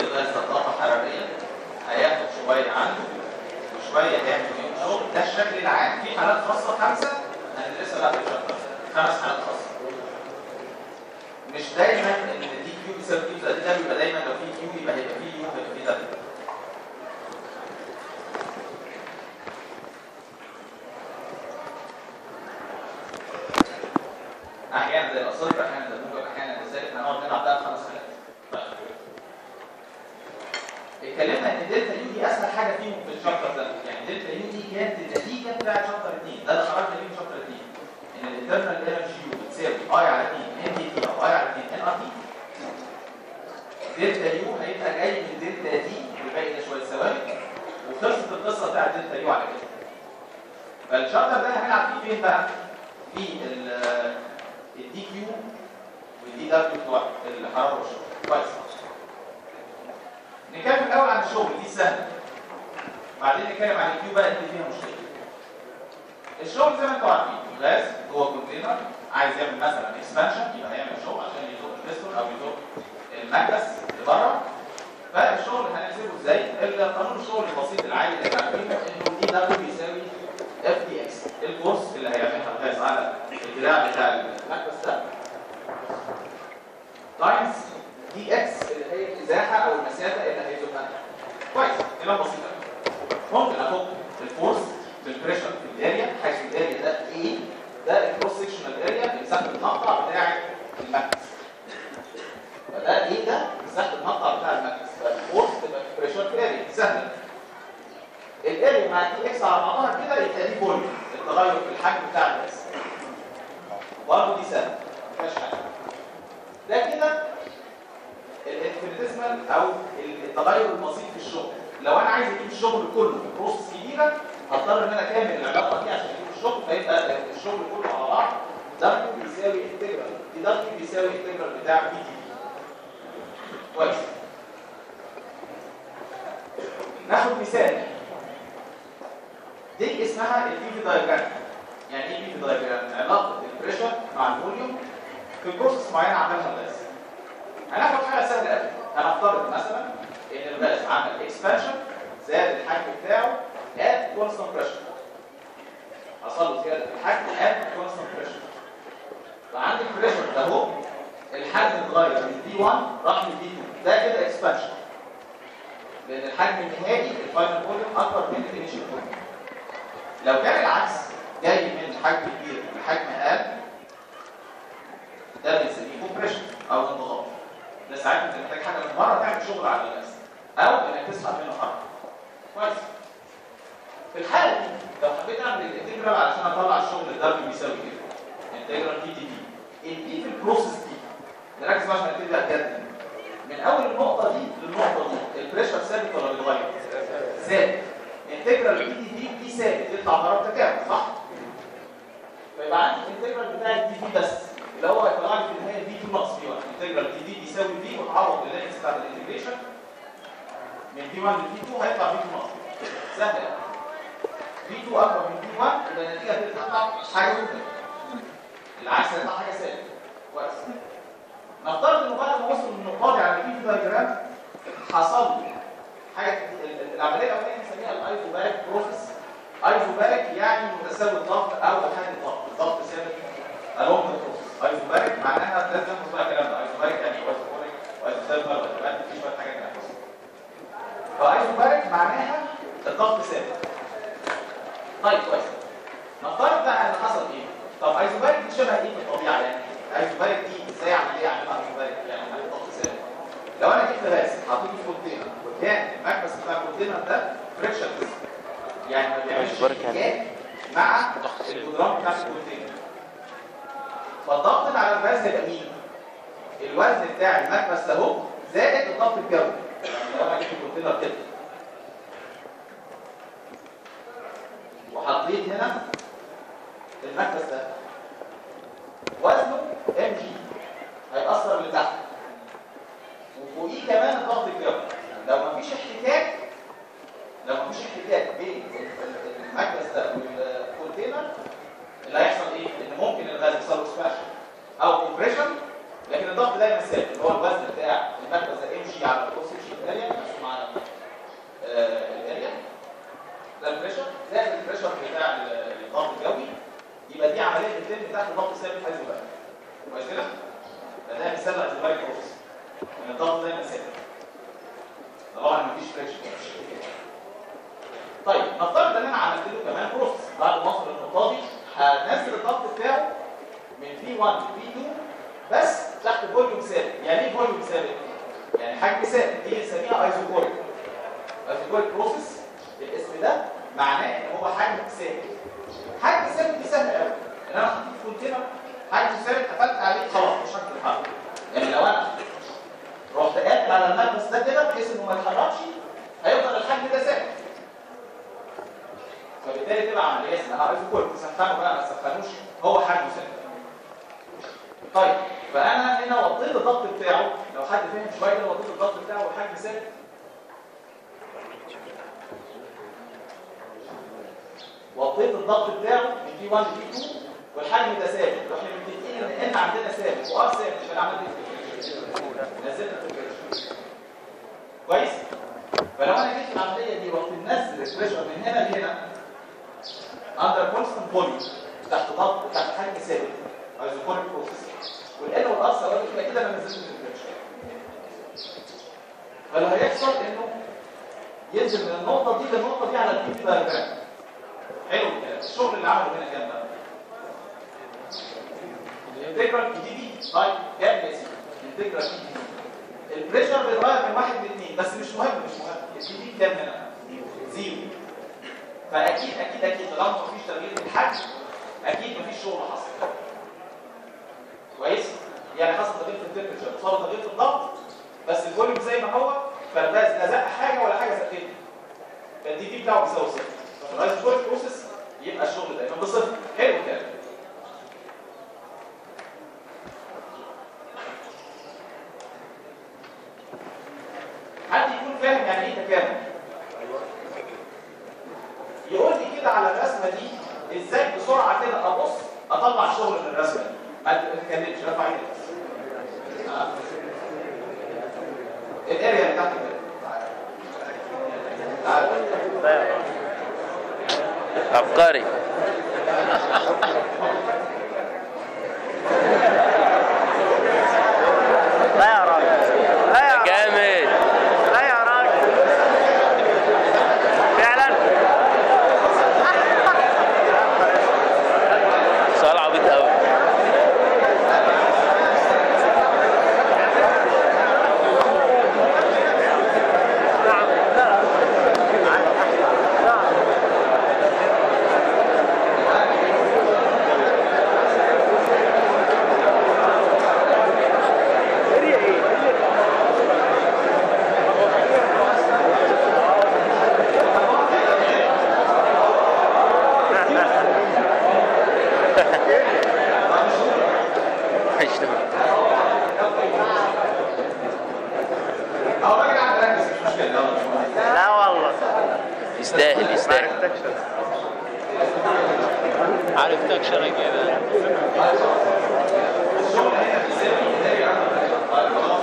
[SPEAKER 1] الغاز ده طاقه حراريه هياخد شويه عنده وشويه هيعمل فيهم شغل ده الشكل العام في حالات خاصه خمسه هندرسها بقى في الشابتر خمس حالات خاصه مش دايما ان دي كيو بيساوي كيو زائد ده بيبقى دايما لو في كيو يبقى هيبقى في يو هيبقى في ده احيانا زي الاصابع احيانا زي الموجب احيانا زي ذلك هنقعد نلعب بقى خمس حالات طيب. اتكلمنا ان دلتا يو دي اسهل حاجه فيهم في الشابتر ده يعني دلتا يو دي كانت النتيجه بتاعت شابتر 2 ده اللي خرجنا بيه من شابتر 2 ان الانترنال انرجي يو بتساوي اي على 2 ان دي تي او اي على 2 ان ار تي دلتا يو هيبقى جاي من دلتا دي بباقي ده شويه ثواني وخلصت القصه بتاعت دلتا يو على كده فالشابتر ده هنلعب فيه فين بقى؟ في الدي كيو والدي دبليو بتوع الحراره والشغل كويس نتكلم الاول عن الشغل دي سهله بعدين نتكلم عن الكيو بقى اللي فيها مشكله الشغل زي ما انتم عارفين غاز جوه كونتينر عايز يعمل مثلا اكسبانشن يبقى هيعمل شغل عشان يزق البستون او يزق المكبس لبره فالشغل هنحسبه ازاي؟ القانون الشغل البسيط العادي اللي احنا عارفينه انه دي دبليو بيساوي اف دي اكس الفورس اللي هيعملها الغاز على الدراع بتاع المكبس ده تايمز دي اكس اللي هي الازاحه او المسافه اللي هيزقها كويس كلام بسيط ممكن احط الفورس بالبريشر في الاريا حيث الاريا ده ايه ده الكروس سكشنال اريا مساحه المقطع بتاع المكبس فده ايه ده مساحه المقطع بتاع المكبس فالفورس تبقى بريشر في الاريا سهله الاريا مع دي اكس على بعضها كده يبقى دي فوليوم التغير في الحجم بتاع الجهاز برضه دي سهله ما فيهاش حاجه ده كده الانفينيتيزمال او التغير البسيط في الشغل لو انا عايز اجيب الشغل كله في بروسس كبيره هضطر ان انا اكمل العلاقه دي عشان اجيب الشغل فيبقى الشغل كله على بعض دبليو بيساوي انتجرال دي دبليو بيساوي انتجرال بتاع بي دي كويس ناخد مثال دي اسمها البي دايجرام يعني ايه بي دايجرام علاقه البريشر مع الفوليوم في بروسس معينه عملها الغاز هناخد حاجه سهله قوي هنفترض مثلا ان الغاز عمل اكسبانشن زاد الحجم بتاعه at constant pressure حصل له زياده في الحجم at constant pressure فعند البريشر ده اهو الحجم اتغير من دي 1 راح لدي 2 ده كده اكسبانشن لان الحجم النهائي الفاينل فوليوم اكبر من الانيشال فوليوم لو كان العكس جاي من حجم كبير لحجم اقل ده بنسميه كومبريشن او انضغاط ده ساعات انت محتاج حاجه من بره تعمل شغل على الغاز او انك تسحب منه حركه كويس في الحاله دي لو حبيت اعمل الانتجرال علشان اطلع الشغل الدبليو بيساوي كده انتجرال تي دي دي الدي في البروسيس دي نركز بقى عشان نبتدي بجد من اول النقطه دي للنقطه دي البريشر ثابت ولا بيتغير؟ ثابت انتجرال تي دي دي دي ثابت يطلع ضرب تكامل صح؟ فيبقى عندي الانتجرال بتاع الدي دي بس اللي هو هيطلع لي في النهايه في 2 ناقص في 1 انتجرال دي دي بيساوي في وتعوض باللينكس بتاعت الانتجريشن من في 1 لفي 2 هيطلع في 2 ناقص سهله يعني في 2 اكبر من في 1 يبقى النتيجه هتطلع حاجه ممكن العكس هيطلع حاجه ثابته كويس نفترض انه بعد ما وصل للنقاط على البي دايجرام حصل حاجه العمليه الاولانيه بنسميها الايزوباريك بروسيس ايزوباريك يعني متساوي الضغط او احاد الضغط الضغط ثابت along the process ايزوباريك معناها لازم ناخد بقى الكلام ده ايزوباريك يعني ايه ايزوباريك وايزوثيرمال وايزوباريك في شويه حاجات هناخدها فايزوباريك معناها الضغط ثابت طيب كويس نفترض بقى ان حصل ايه طب ايزوباريك دي شبه ايه في الطبيعه يعني ايزوباريك دي ازاي عمليه اعملها ايزوباريك يعني عمليه ضغط ثابت لو انا جبت غاز حطيته في كونتينر وكان المكبس بتاع الكونتينر ده فريكشن يعني ما بيعملش احتكاك مع الجدران بتاع الكونتينر فالضغط اللي على الغاز هيبقى مين؟ الوزن بتاع المكبس ده اهو زائد الضغط الجوي يعني لو انا جبت الكونتينر كده وحطيت هنا المكبس ده وزنه ام جي هيأثر لتحت وفوقيه كمان الضغط الجوي لو مفيش احتكاك لو مفيش احتكاك بين المكبس ده والكونتينر اللي هيحصل ايه؟ ان ممكن الغاز يحصل له سماش او كومبريشن لكن الضغط دايما ثابت اللي هو الوزن بتاع المكبس ده ام جي على الكروس سكشن اريا طبعا مفيش فريكشن طيب نفترض ان انا عملت له كمان بروسس بعد ما اوصل للنقطه دي هنزل الضغط بتاعه من في 1 ل في 2 بس تحت فوليوم ثابت يعني ايه فوليوم ثابت؟ يعني حجم ثابت دي بنسميها ايزوكوريك ايزوكوريك بروسس الاسم ده معناه ان هو حجم ثابت حجم ثابت دي سهله قوي ان انا حطيت في كونتينر حجم ثابت قفلت عليه خلاص مش هكتب الحرف يعني لو انا رحت قافل على الملمس ده كده بحيث انه ما يتحركش هيفضل الحجم ده ثابت فبالتالي تبقى عمليه اسمها ايزوكوريك تسخنه بقى ما تسخنوش هو حجمه ثابت طيب فانا هنا وطيت الضغط بتاعه لو حد فهم شويه كده وطيت الضغط بتاعه والحجم ثابت وطيت الضغط بتاعه من في 1 ل 2 والحجم ده ثابت واحنا متفقين ان ان عندنا ثابت وار ثابت مش عملت نزلت التمبريتشر كويس فلو انا جيت العمليه دي رحت منزل البريشر من هنا لهنا اندر كونستنت فوليوم تحت ضغط تحت حجم ثابت ايزوكوريك بروسيس والان والار ثوابت يبقى كده انا نزلت التمبريتشر فاللي هيحصل انه ينزل من النقطه دي للنقطه دي على البي دايجرام حلو الكلام الشغل اللي عمله هنا كام بقى الانتجرال بي دي بي طيب كام يا سيدي الانتجرال بي دي بي البريشر بيتغير من واحد لاثنين بس مش مهم مش مهم البي دي كام هنا زيرو فاكيد اكيد اكيد طالما مفيش تغيير في الحجم اكيد مفيش شغل حصل كويس يعني حصل تغيير في التمبريتشر صار تغيير في الضغط بس الفوليوم زي ما هو فالباز لا زق حاجه ولا حاجه زقتني فالدي دي بتاعه بيساوي صفر ففي الايزوكوريك بروسيس يبقى الشغل دايما بصفر حلو كده حد يكون فاهم يعني ايه تكامل يقول لي كده على الرسمه دي ازاي بسرعه كده ابص اطلع شغل من الرسمه دي ما تتكلمش رفع ايدك بس آه. الاريا اللي تحت كده تعال.
[SPEAKER 3] عبقري
[SPEAKER 2] لا يا راجل لا يا راجل
[SPEAKER 3] جامد
[SPEAKER 2] لا يا راجل فعلا
[SPEAKER 3] سؤال عبيط قوي
[SPEAKER 2] نعم لا اريا ايه
[SPEAKER 3] مش تمام.
[SPEAKER 1] اهو راجل عم ركز مش مشكله يلا مش مهم.
[SPEAKER 2] لا والله
[SPEAKER 3] يستاهل
[SPEAKER 2] ما
[SPEAKER 3] يستاهل
[SPEAKER 2] عرفتكش
[SPEAKER 3] عرفتك شرك كده
[SPEAKER 1] الشغل هنا بيساوي الاريا عند الرجل. طيب خلاص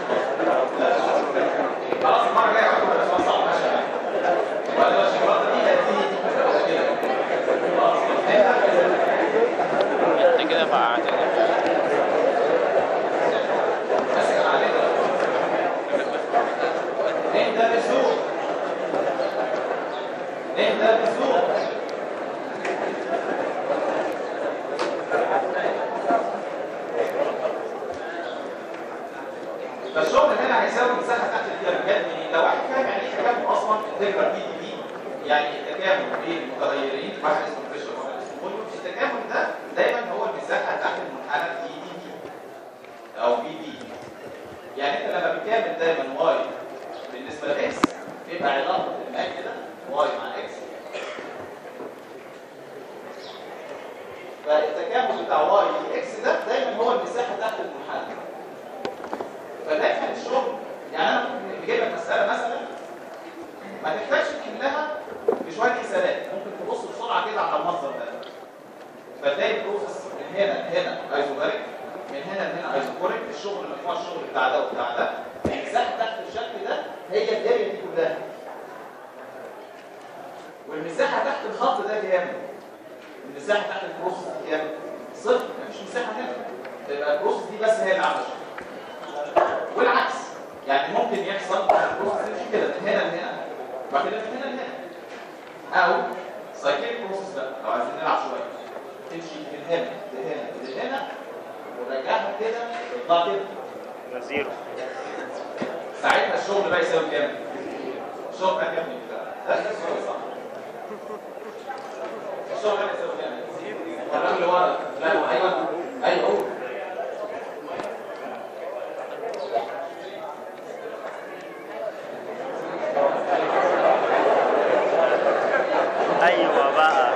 [SPEAKER 1] خلاص المره الجايه هاخد الرسمه صعبه ماشي ولا الشوكولاته دي هتيجي كده خلاص هنا
[SPEAKER 3] انت كده فقعت
[SPEAKER 1] ماسك علينا نهدى بالذوق نهدى بالذوق فالشغل هنا هيساوي مساحه تحت الكيرف جت منين؟ لو واحد فاهم يعني ايه تكامل اصلا انتجرال بي دي بي يعني التكامل بين المتغيرين واحد اسمه بريشر وواحد اسمه فوليوم التكامل ده دايما هو المساحه تحت المنحنى بي دي بي او بي بي يعني انت لما بتكامل دايما واي بالنسبه لاكس بيبقى علاقه الماء كده واي مع اكس فالتكامل بتاع واي في اكس ده دايما هو المساحه تحت المنحنى فدايما الشغل يعني انا ممكن بجيب لك مساله مثلا ما تحتاجش تحلها بشويه حسابات ممكن تبص بسرعه كده على المصدر ده فتلاقي البروسيس من هنا لهنا ايزوباريك من هنا لهنا ايزوكوريك الشغل مجموع الشغل بتاع ده وبتاع ده المساحه تحت الشكل ده هي الاريا دي كلها والمساحه تحت الخط ده كام؟ المساحه تحت البروسيس دي كام؟ صفر مفيش مساحه هنا تبقى البروسيس دي بس هي اللي عامله شغل والعكس يعني ممكن يحصل بروسيس تمشي كده من هنا لهنا وبعد كده من هنا لهنا او سايكليك بروسيس بقى لو عايزين نلعب شويه تمشي من هنا لهنا لهنا ورجعها كده تطلع كده
[SPEAKER 2] زيرو
[SPEAKER 1] ساعتها الشغل بقى يساوي كام؟ الشغل بقى كام بتاع ده ده السؤال صح الشغل بقى يساوي كام؟ الراجل اللي ورا لا هو ايوه ايوه هو
[SPEAKER 2] ايوه بقى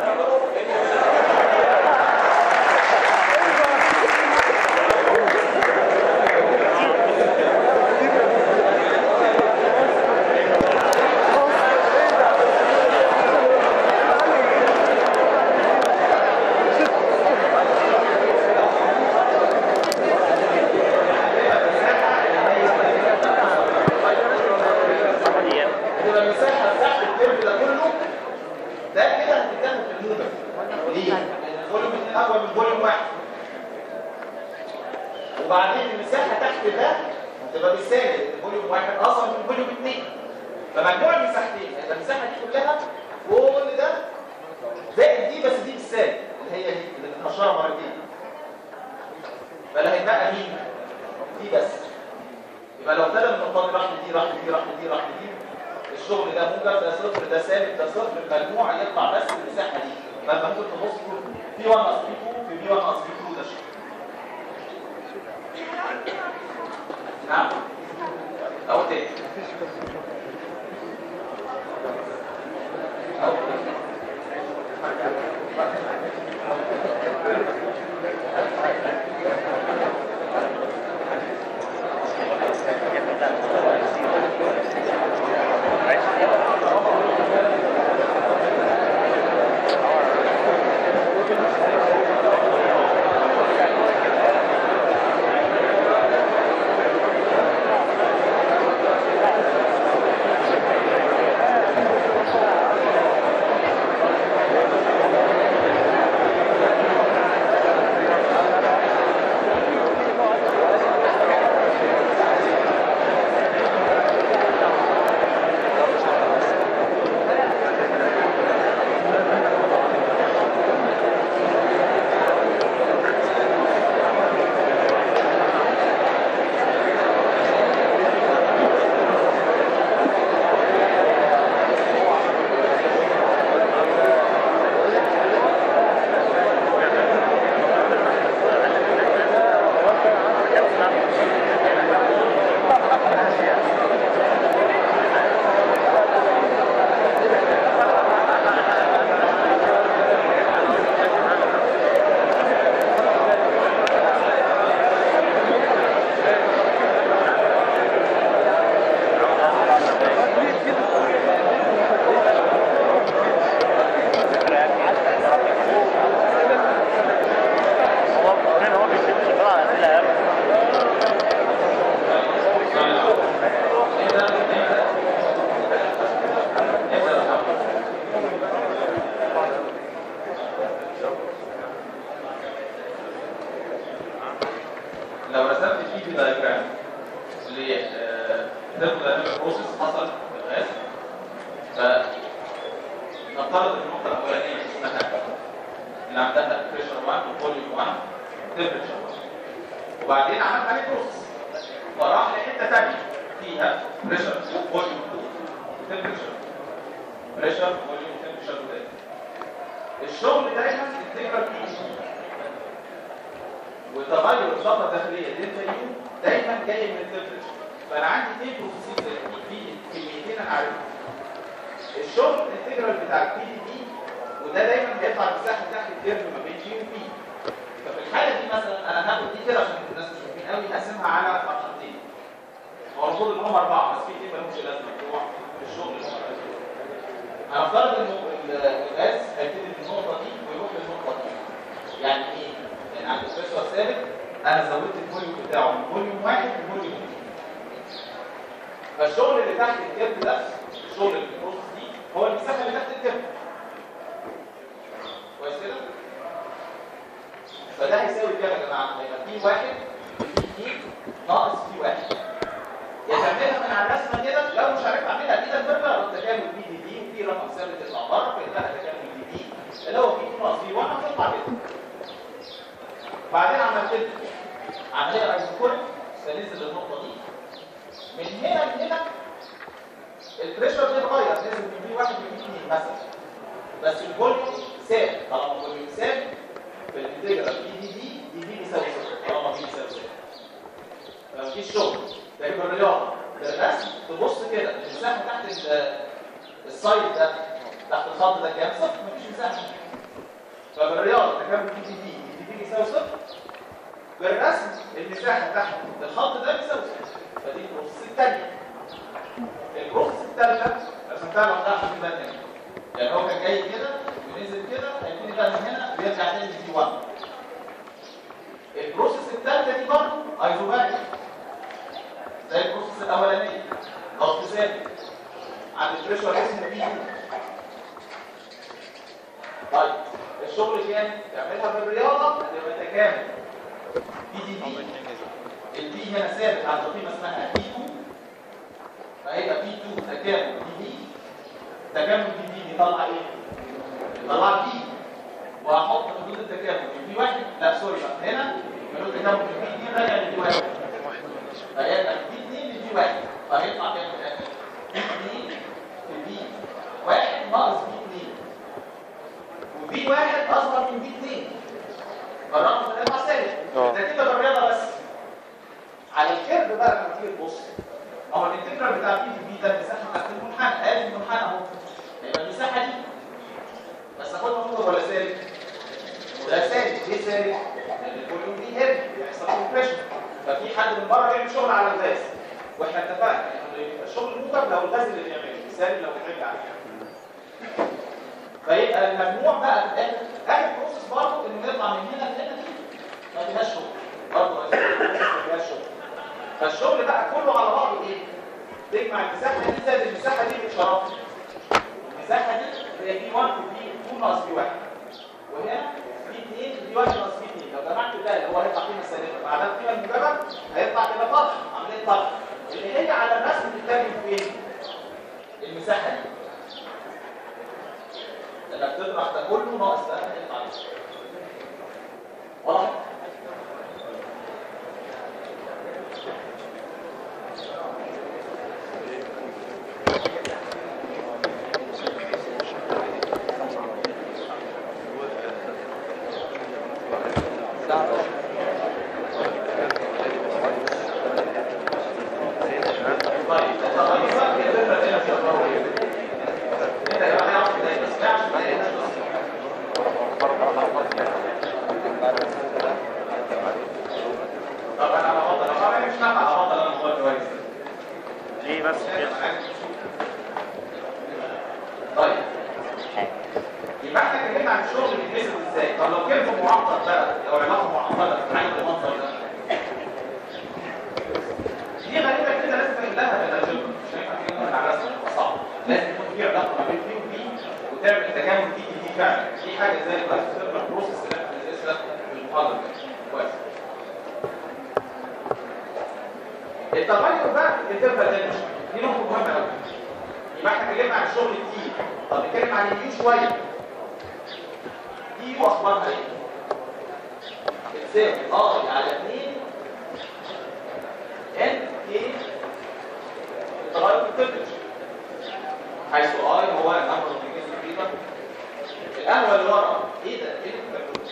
[SPEAKER 1] هتبقى المساحه بتاعت الكيرف ده كله ده كده هتتاخد في الموجب ليه؟ لان الفوليوم 2 اكبر من فوليوم 1 وبعدين المساحه تحت ده هتبقى بالسالب الفوليوم 1 اصغر من فوليوم 2 فمجموع المساحتين هيبقى المساحه دي كلها كل ده زائد دي بس دي بالسالب اللي هي دي اللي بنقشرها مرتين فلا هيبقى مين؟ دي بس يبقى لو ابتدى من النقطه دي راح لدي راح لدي راح لدي راح لدي الشغل ده موجب ده صفر ده سالب ده صفر المجموع يطلع بس المساحه دي فانت ممكن تبص تقول في 1 ناقص في 2 في بي 1 ناقص في 2 ده شغل نعم او تاني أو تاني.
[SPEAKER 2] هو فين هو بيكتب شغال على اسئله يا ابني
[SPEAKER 1] لو رسمت فيه دايجرام لتبدا بروسيس حصل في الغاز فنفترض ان النقطه الاولانيه اسمها اللي عندها بريشر 1 وفوليوم 1 تمبريتشر وبعدين عملت عليه بروسيس فراح لحته ثانيه فيها بريشر 2 فوليوم 2 تمبريتشر بريشر فوليوم تمبريتشر الشغل دايما انتجرال بي وتغير الطاقه الداخليه دلتا يو دايما جاي من التمبريتشر فانا عندي اثنين بروسيسز في كميتين انا عارفهم الشغل الانتجرال بتاع البي دي بي وده دايما بيطلع مساحه تحت الكيرف ما بين جي وبي ففي الحاله دي مثلا انا هاخد دي كده عشان الناس مش فاهمين قوي هقسمها على فرحتين هو المفروض ان هم اربعه بس في اثنين مالهمش لازمه بتوع الشغل اللي هم عايزينه. هنفترض انه ال- الغاز هيبتدي من النقطه دي ويروح للنقطه دي يعني ايه؟ يعني عند البريشر ثابت انا زودت الفوليوم بتاعه من فوليوم واحد لفوليوم اثنين فالشغل اللي تحت الكيرف ده الشغل اللي في البروسس دي هو المساحه اللي تحت الكيرف كويس كده؟ فده هيساوي كام يا جماعه؟ هيبقى في واحد في اثنين ناقص في واحد البريشر بيتغير نزل من بي 1 لبي 2 مثلا بس الفوليوم ثابت طالما الفوليوم ثابت في الانتجرال دي دي دي دي دي بيساوي صفر طالما دي بيساوي صفر مفيش شغل لكن في الرياضه بالرسم تبص كده المساحه تحت ال- السايد ده تحت الخط ده كام صفر مفيش مساحه فبالرياضه تكامل دي دي دي دي دي بيساوي صفر بالرسم المساحه تحت الخط ده بيساوي صفر فدي البروسيس الثانيه البروسيس الثالثه رسمتها لوحدها عشان تبان هنا يعني هو كان جاي كده ونزل كده هيبتدي بقى من هنا ويرجع تاني لدي 1 البروسيس الثالثه دي برضه ايزوباريك زي البروسيس الاولانيه ضغط ثابت عند البريشر اسمه بي 2 طيب الشغل كام؟ تعملها بالرياضه هتبقى تكامل بي دي دي البي هنا ثابت عند قيمه اسمها بي 2 فهيبقى بي 2 تكامل بي دي تكامل بي دي يطلع ايه؟ يطلع بي وهحط حدود التكامل في بي واحد لا سوري بقى هنا حدود التكامل في بي 2 راجع لبي واحد فهيبقى بي 2 لبي واحد فهيطلع كام في الاخر؟ بي 2 في بي واحد ناقص بي 2 وبي واحد اصغر من بي 2 فالرقم ده يطلع سالب
[SPEAKER 2] اه.
[SPEAKER 1] ده كده بالرياضه بس على الكيرف بقى لما تيجي تبص هو الانتجرال بتاع بي في بي ده المساحه بتاعت المنحنى ادي المنحنى اهو يبقى المساحه دي بس اخدها موجب ولا سالب؟ ده سالب ليه سالب؟ لان الفوليوم دي هيد بيحصل كومبريشن ففي حد من بره بيعمل شغل على الغاز واحنا اتفقنا ان الشغل موجب لو الغاز اللي بيعمله سالب لو بيحب عليه فيبقى المجموع بقى في الاخر اخر بروسيس برضه انه يطلع من هنا لهنا دي ما فيهاش شغل برضه ما فيهاش شغل فالشغل بقى كله على بعضه ايه؟ تجمع المساحه دي زائد المساحه دي بالشرف المساحه دي هي بي 1 في بي 2 ناقص بي 1 وهنا بي 2 بي 1 ناقص بي 2 لو جمعت ده اللي هو هيطلع قيمه سالبه بعدها القيمه الموجبه هيطلع كده طرح عمليه طرح اللي هي على الرسم بتترجم فين؟ المساحه دي لانك تطرح ده كله ناقص ده هيطلع ده واضح؟ طيب التغيرات دي الفكره اللي انا فيها انت يا جماعه هيقعد ازاي بس ما يعرفش ازاي الناس بس. طب انا هبطل لو انا مش نافع هبطل انا موبايل كويس
[SPEAKER 2] ليه بس كده
[SPEAKER 1] طيب يبقى احنا اتكلمنا عن الشغل بيتنسب ازاي طب لو كلمه معقد بقى لو علاقه معقده عايز المنظر ده دي غريبه كده لازم تحلها بالرجل مش هينفع تجيبها من على الرسم يبقى صعب لازم يكون في علاقه ما بين دي ودي وتعمل تكامل دي دي فعلا دي حاجه زي البروسيس بروسيس اللي احنا بندرسها في المحاضره دي. كويس التغير بقى في الانترفال ده دي نقطه مهمه قوي يبقى احنا اتكلمنا عن الشغل التي طب نتكلم عن اليو شويه دي يو اخبارها ايه؟ بتساوي اي على 2 ان كي التغير في التمبرتشر حيث اي هو النمبر اوف ديجريز فريدم القهوه اللي ورا ايه ده؟ ايه اللي بتعمله؟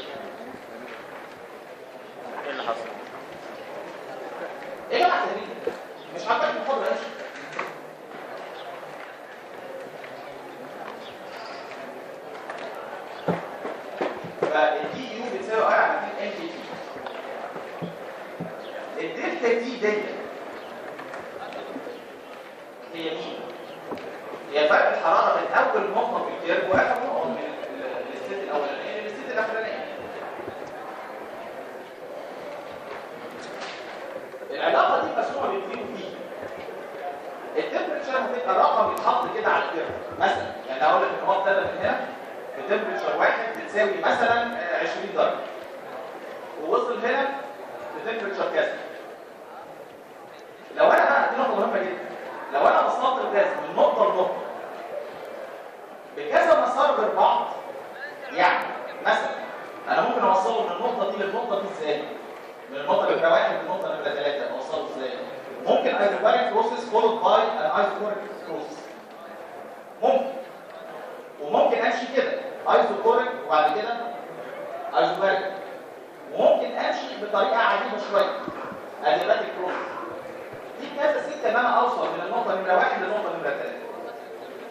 [SPEAKER 2] ايه اللي حصل؟
[SPEAKER 1] ايه يا جماعه التهريج ده؟ مش عاجبك المحاضره ايش؟ فالدي يو بتساوي اي على 2 ان كي تي الدلتا تي ديت هي مين؟ هي فرق الحراره من اول نقطه في الكيرف واخر نقطه من ال- ال- الستيت الاولانيه للستيت الاخرانيه العلاقه دي مسموعه بالكيو دي التمبريتشر هتبقى رقم يتحط كده على الكيرف مثلا يعني اقول لك ان هو ابتدى من هنا بتمبريتشر واحد بتساوي مثلا آه، 20 درجه ووصل هنا بتمبريتشر كذا لو انا بقى دي نقطه مهمه جدا لو انا وصلت الغاز من نقطه لنقطه بكذا مسار غير بعض يعني مثلا انا ممكن اوصله من النقطه دي للنقطه دي ازاي من النقطه نمره واحد للنقطه نمره ثلاثه اوصله ازاي ممكن ايزوباريك بروسيس فولود باي ان ايزوباريك بروسيس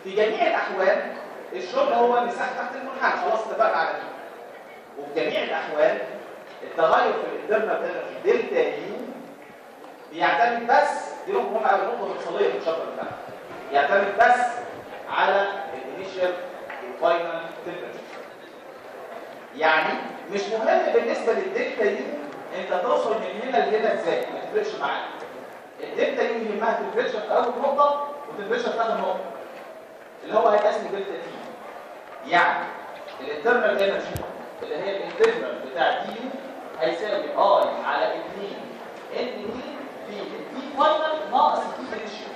[SPEAKER 1] في جميع الاحوال الشغل هو مساحه تحت المنحنى خلاص اتفقنا على دي وفي جميع الاحوال التغير في الانترنال انرجي دلتا يو بيعتمد بس دي نقطه مهمه قوي النقطه الاقتصاديه في الشابتر بتاعنا يعتمد بس على الانيشال والفاينل تمبرتشر يعني مش مهم بالنسبه للدلتا يو انت توصل من هنا لهنا ازاي ما تفرقش معاك الدلتا يو يهمها تمبرتشر في اول نقطه وتمبرتشر في اخر نقطه اللي هو هيبقى اسمه دلتا تي يعني الانترنال انرجي اللي هي الانتجرال بتاع دي يو هيساوي اي على 2 ان دي في التي فاينل ناقص التي انيشال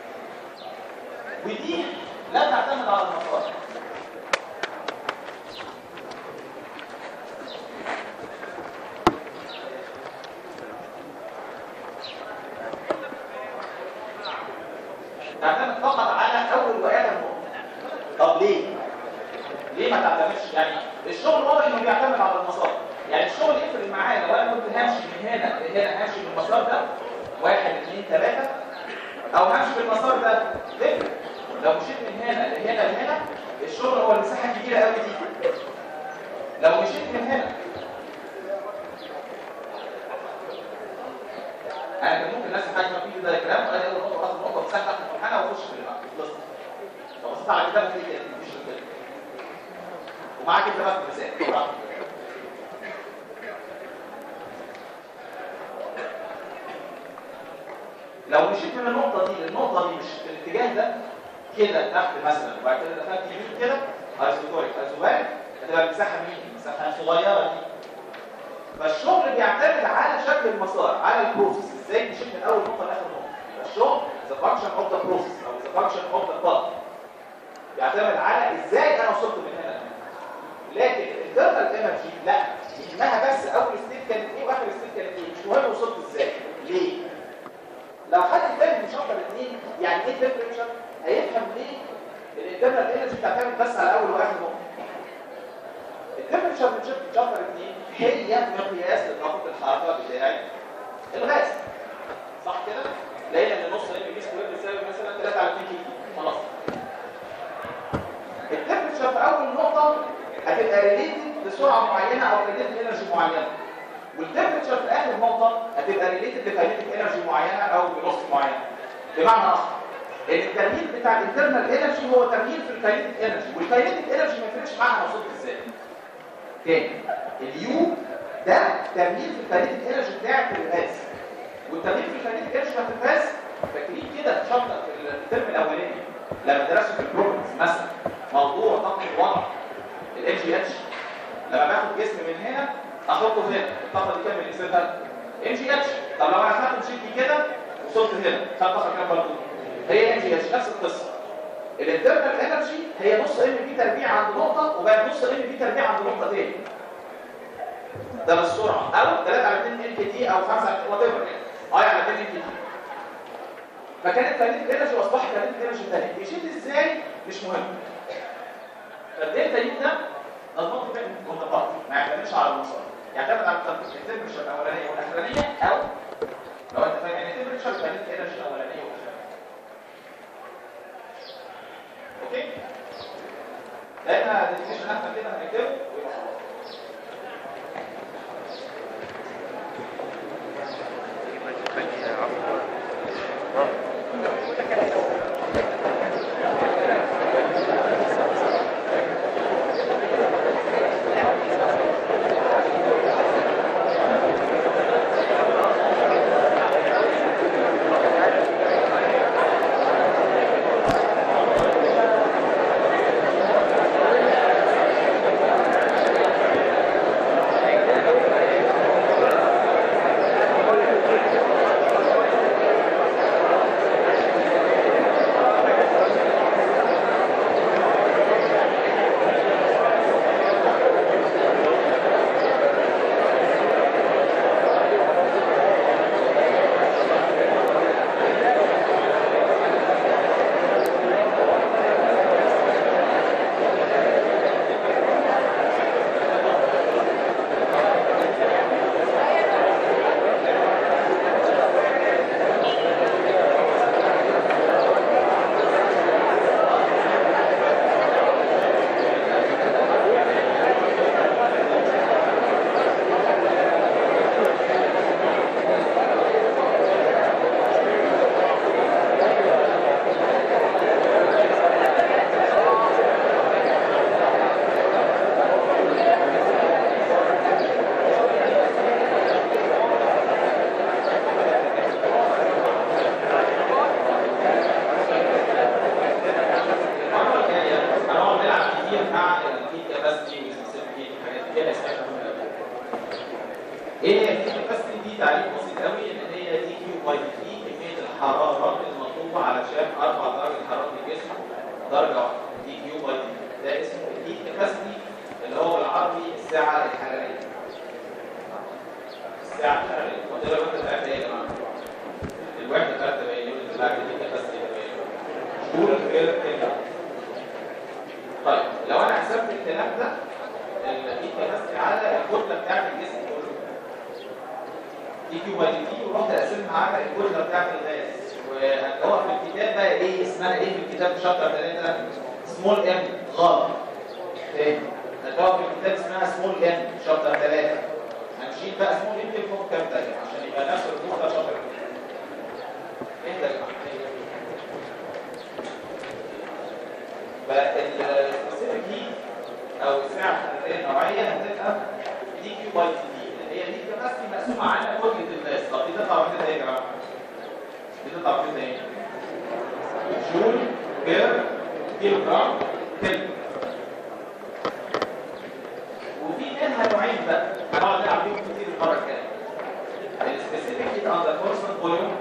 [SPEAKER 1] ودي لا تعتمد على المسار تعتمد فقط على اول واخر نقطه طب ليه ليه ما تعتمدش يعني الشغل واضح انه بيعتمد على المسار يعني الشغل يفرق معايا لو انا كنت همشي من هنا لهنا همشي بالمسار ده واحد اثنين ثلاثه او همشي بالمسار ده تفرق لو مشيت من هنا لهنا لهنا الشغل هو المساحه الكبيره قوي دي لو مشيت من هنا انا كان ممكن الناس حاجه في ده الكلام وانا اول نقطه اخد نقطه مساحه تحت المنحنى واخش في اللي بعد خلصت لو بصيت على الكتاب هتلاقي كده مفيش كده ومعاك انت بقى في المثال براحتك. لو مشيت من النقطه دي للنقطه دي مش في الاتجاه ده كده تحت مثلا وبعد كده دخلت يمين كده ايزوتوريك ايزوباريك هتبقى المساحه مين؟ المساحه الصغيره دي فالشغل بيعتمد على شكل المسار على البروسيس ازاي تشيل من اول نقطه لاخر نقطه يبقى الشغل ذا فانكشن اوف ذا بروسيس او ذا فانكشن اوف ذا باث بيعتمد على ازاي انا وصلت من هنا لهنا لكن الانترنال انرجي لا يهمها بس اول ستيت كانت ايه واخر ستيت كانت ايه مش مهم وصلت ازاي ليه لو حد فاهم من شابتر اثنين يعني ايه تمبريتشر هيفهم ليه الانترنال انرجي بتعتمد بس على اول واخر نقطه التمبريتشر من شابتر 2 هي مقياس لضغط الحركه بتاعي الغاز صح كده لقينا ان نص ام بي سكوير بيساوي مثلا 3 على 2 كيلو خلاص التمبريتشر في اول نقطه هتبقى ريليتد لسرعه معينه او ريليتد انرجي معينه والتمبريتشر في اخر نقطه هتبقى ريليتد لكاينيتيك انرجي معينه او فيلوسيتي معينه بمعنى اخر ان التمهيد بتاع الانترنال انرجي هو تمهيد في الكاينيتيك انرجي والكاينيتيك انرجي ما يفرقش معاها انا وصلت ازاي تاني اليو ده تمهيد في الكاينيتيك انرجي بتاعت الغاز والتمهيد في الكاينيتيك انرجي بتاعت الغاز فاكرين كده في شابتر في الترم الاولاني لما درسوا في البروبلمز مثلا موضوع طاقه الوضع الام جي اتش لما باخد جسم من هنا احطه هنا الطاقه دي كام من نسبتها ام جي اتش طب لو انا خدت مشيت كده وصلت هنا خدت طاقه كام برضه هي ام جي اتش نفس القصه الانترنال انرجي هي نص ام بي تربيع عند نقطه وبقت نص ام بي تربيع عند نقطه تاني ده بالسرعه او 3 على 2 ال تي او 5 على وات ايفر اي على 2 ال تي فكانت كانت انرجي واصبحت كانت انرجي ثانيه مشيت ازاي مش مهم فالدلتا يو ده نظبطه بين متقاطع ما يعتمدش على المسار يعتمد على التمبريتشر الاولانيه والاخرانيه او لو انت فاهم يعني التمبريتشر كانت انرجي الاولانيه والاخرانيه اوكي لان ديفينيشن احنا كده هنكتبه ويبقى خلاص درجه واحده دي كيو باي دي ده اسمه الهيت كاباسيتي اللي هو بالعربي الساعه الحراريه الساعه الحراريه قلت لك انت بتاعت ايه يا جماعه الوحده بتاعت تبين يونت بتاعت الهيت كاباسيتي جول غير كده طيب لو انا حسبت الكلام ده الهيت كاباسيتي على الكتله بتاعت الجسم كله دي كيو باي دي ورحت اقسمها على الكتله بتاعت الغاز وهو في الكتاب بقى ايه اسمها ايه في الكتاب شابتر 3 سمول ام غلط تاني هتلاقوا في الكتاب اسمها سمول ام شابتر 3 هنشيل بقى سمول ام في فوق كام تاني عشان يبقى نفس الفوق ده شابتر ايه ده يا جماعه فالسبيسيفيك هيت او السعه الحراريه النوعيه هتبقى دي كيو باي تي دي اللي هي دي كباستي مقسومه على كتله الناس طب دي تطلع كده ايه يا جماعه؟ دي تطلع كده ايه؟ جول بير كيلو جرام كلمه وفي منها نوعين بقى هنقعد نلعب فيهم كتير المره الجايه السبيسيفيك هيت اندر كونستنت فوليوم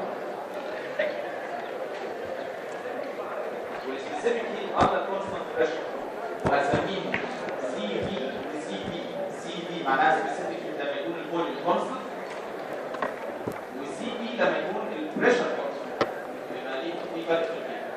[SPEAKER 1] والسبيسيفيك هيت اندر كونستنت بريشر وهسميهم سي في سي بي سي بي معناها سبيسيفيك هيت لما يكون الفوليوم كونستنت وسي بي لما يكون البريشر كونستنت يبقى دي في فرق في الهيت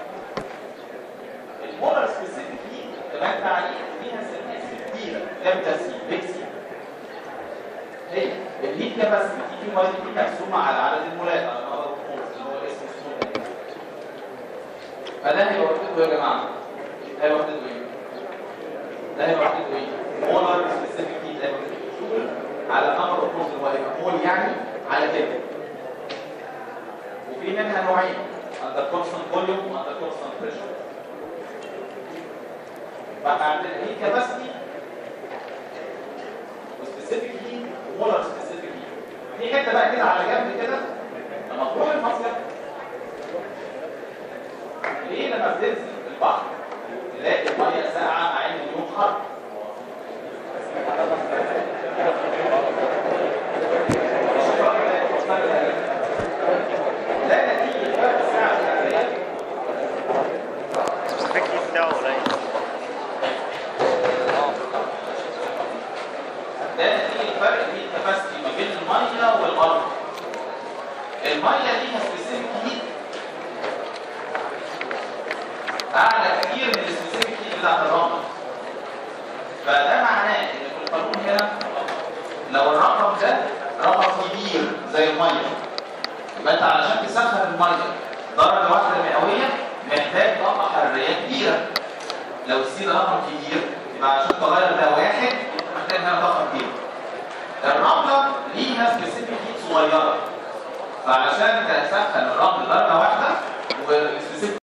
[SPEAKER 1] المولر سبيسيفيك هيت كمان تعريف ليها سمات كتيره لامدا سي بيج سي هي الهيت كاباسيتي تي كيو باي دي مقسومه على عدد المولات على مدار القوس اللي هو اسمه سمول فده هيبقى وحدته يا جماعه ده هيبقى وحدته ايه؟ ده هيبقى وحدته ايه؟ مولر سبيسيفيك هيت ده هيبقى وحدته جول على نمبر القوس اللي هو هيبقى مول يعني على كده وفي منها نوعين under constant volume واندر constant pressure بقى عندنا هيت كاباسيتي وسبيسيفيك هيت ومولر سبيسيفيك هيت في حته بقى كده على جنب كده لما تروح المصيف ليه لما بتنزل البحر تلاقي الميه ساقعه مع ان اليوم حر لا نتيجه فرق الساعه الحراريه
[SPEAKER 2] السبيسيفيك بتاعه قليل
[SPEAKER 1] ده نتيجه فرق الهيت كاباسيتي ما بين الميه والارض الميه ليها سبيسيفيك هيت اعلى كتير من السبيسيفيك هيت بتاعت الرمل فده معناه ان في القانون هنا لو الرقم ده رقم كبير زي الميه يبقى انت علشان تسخن الميه درجه واحده مئويه محتاج طاقه حراريه كبيره لو السي ده رقم كبير يبقى عشان تغير ده واحد محتاج هنا طاقه كبيره الرمله ليها سبيسيفيك هيت صغيره فعلشان تسخن الرمل درجه واحده والسبيسيفيك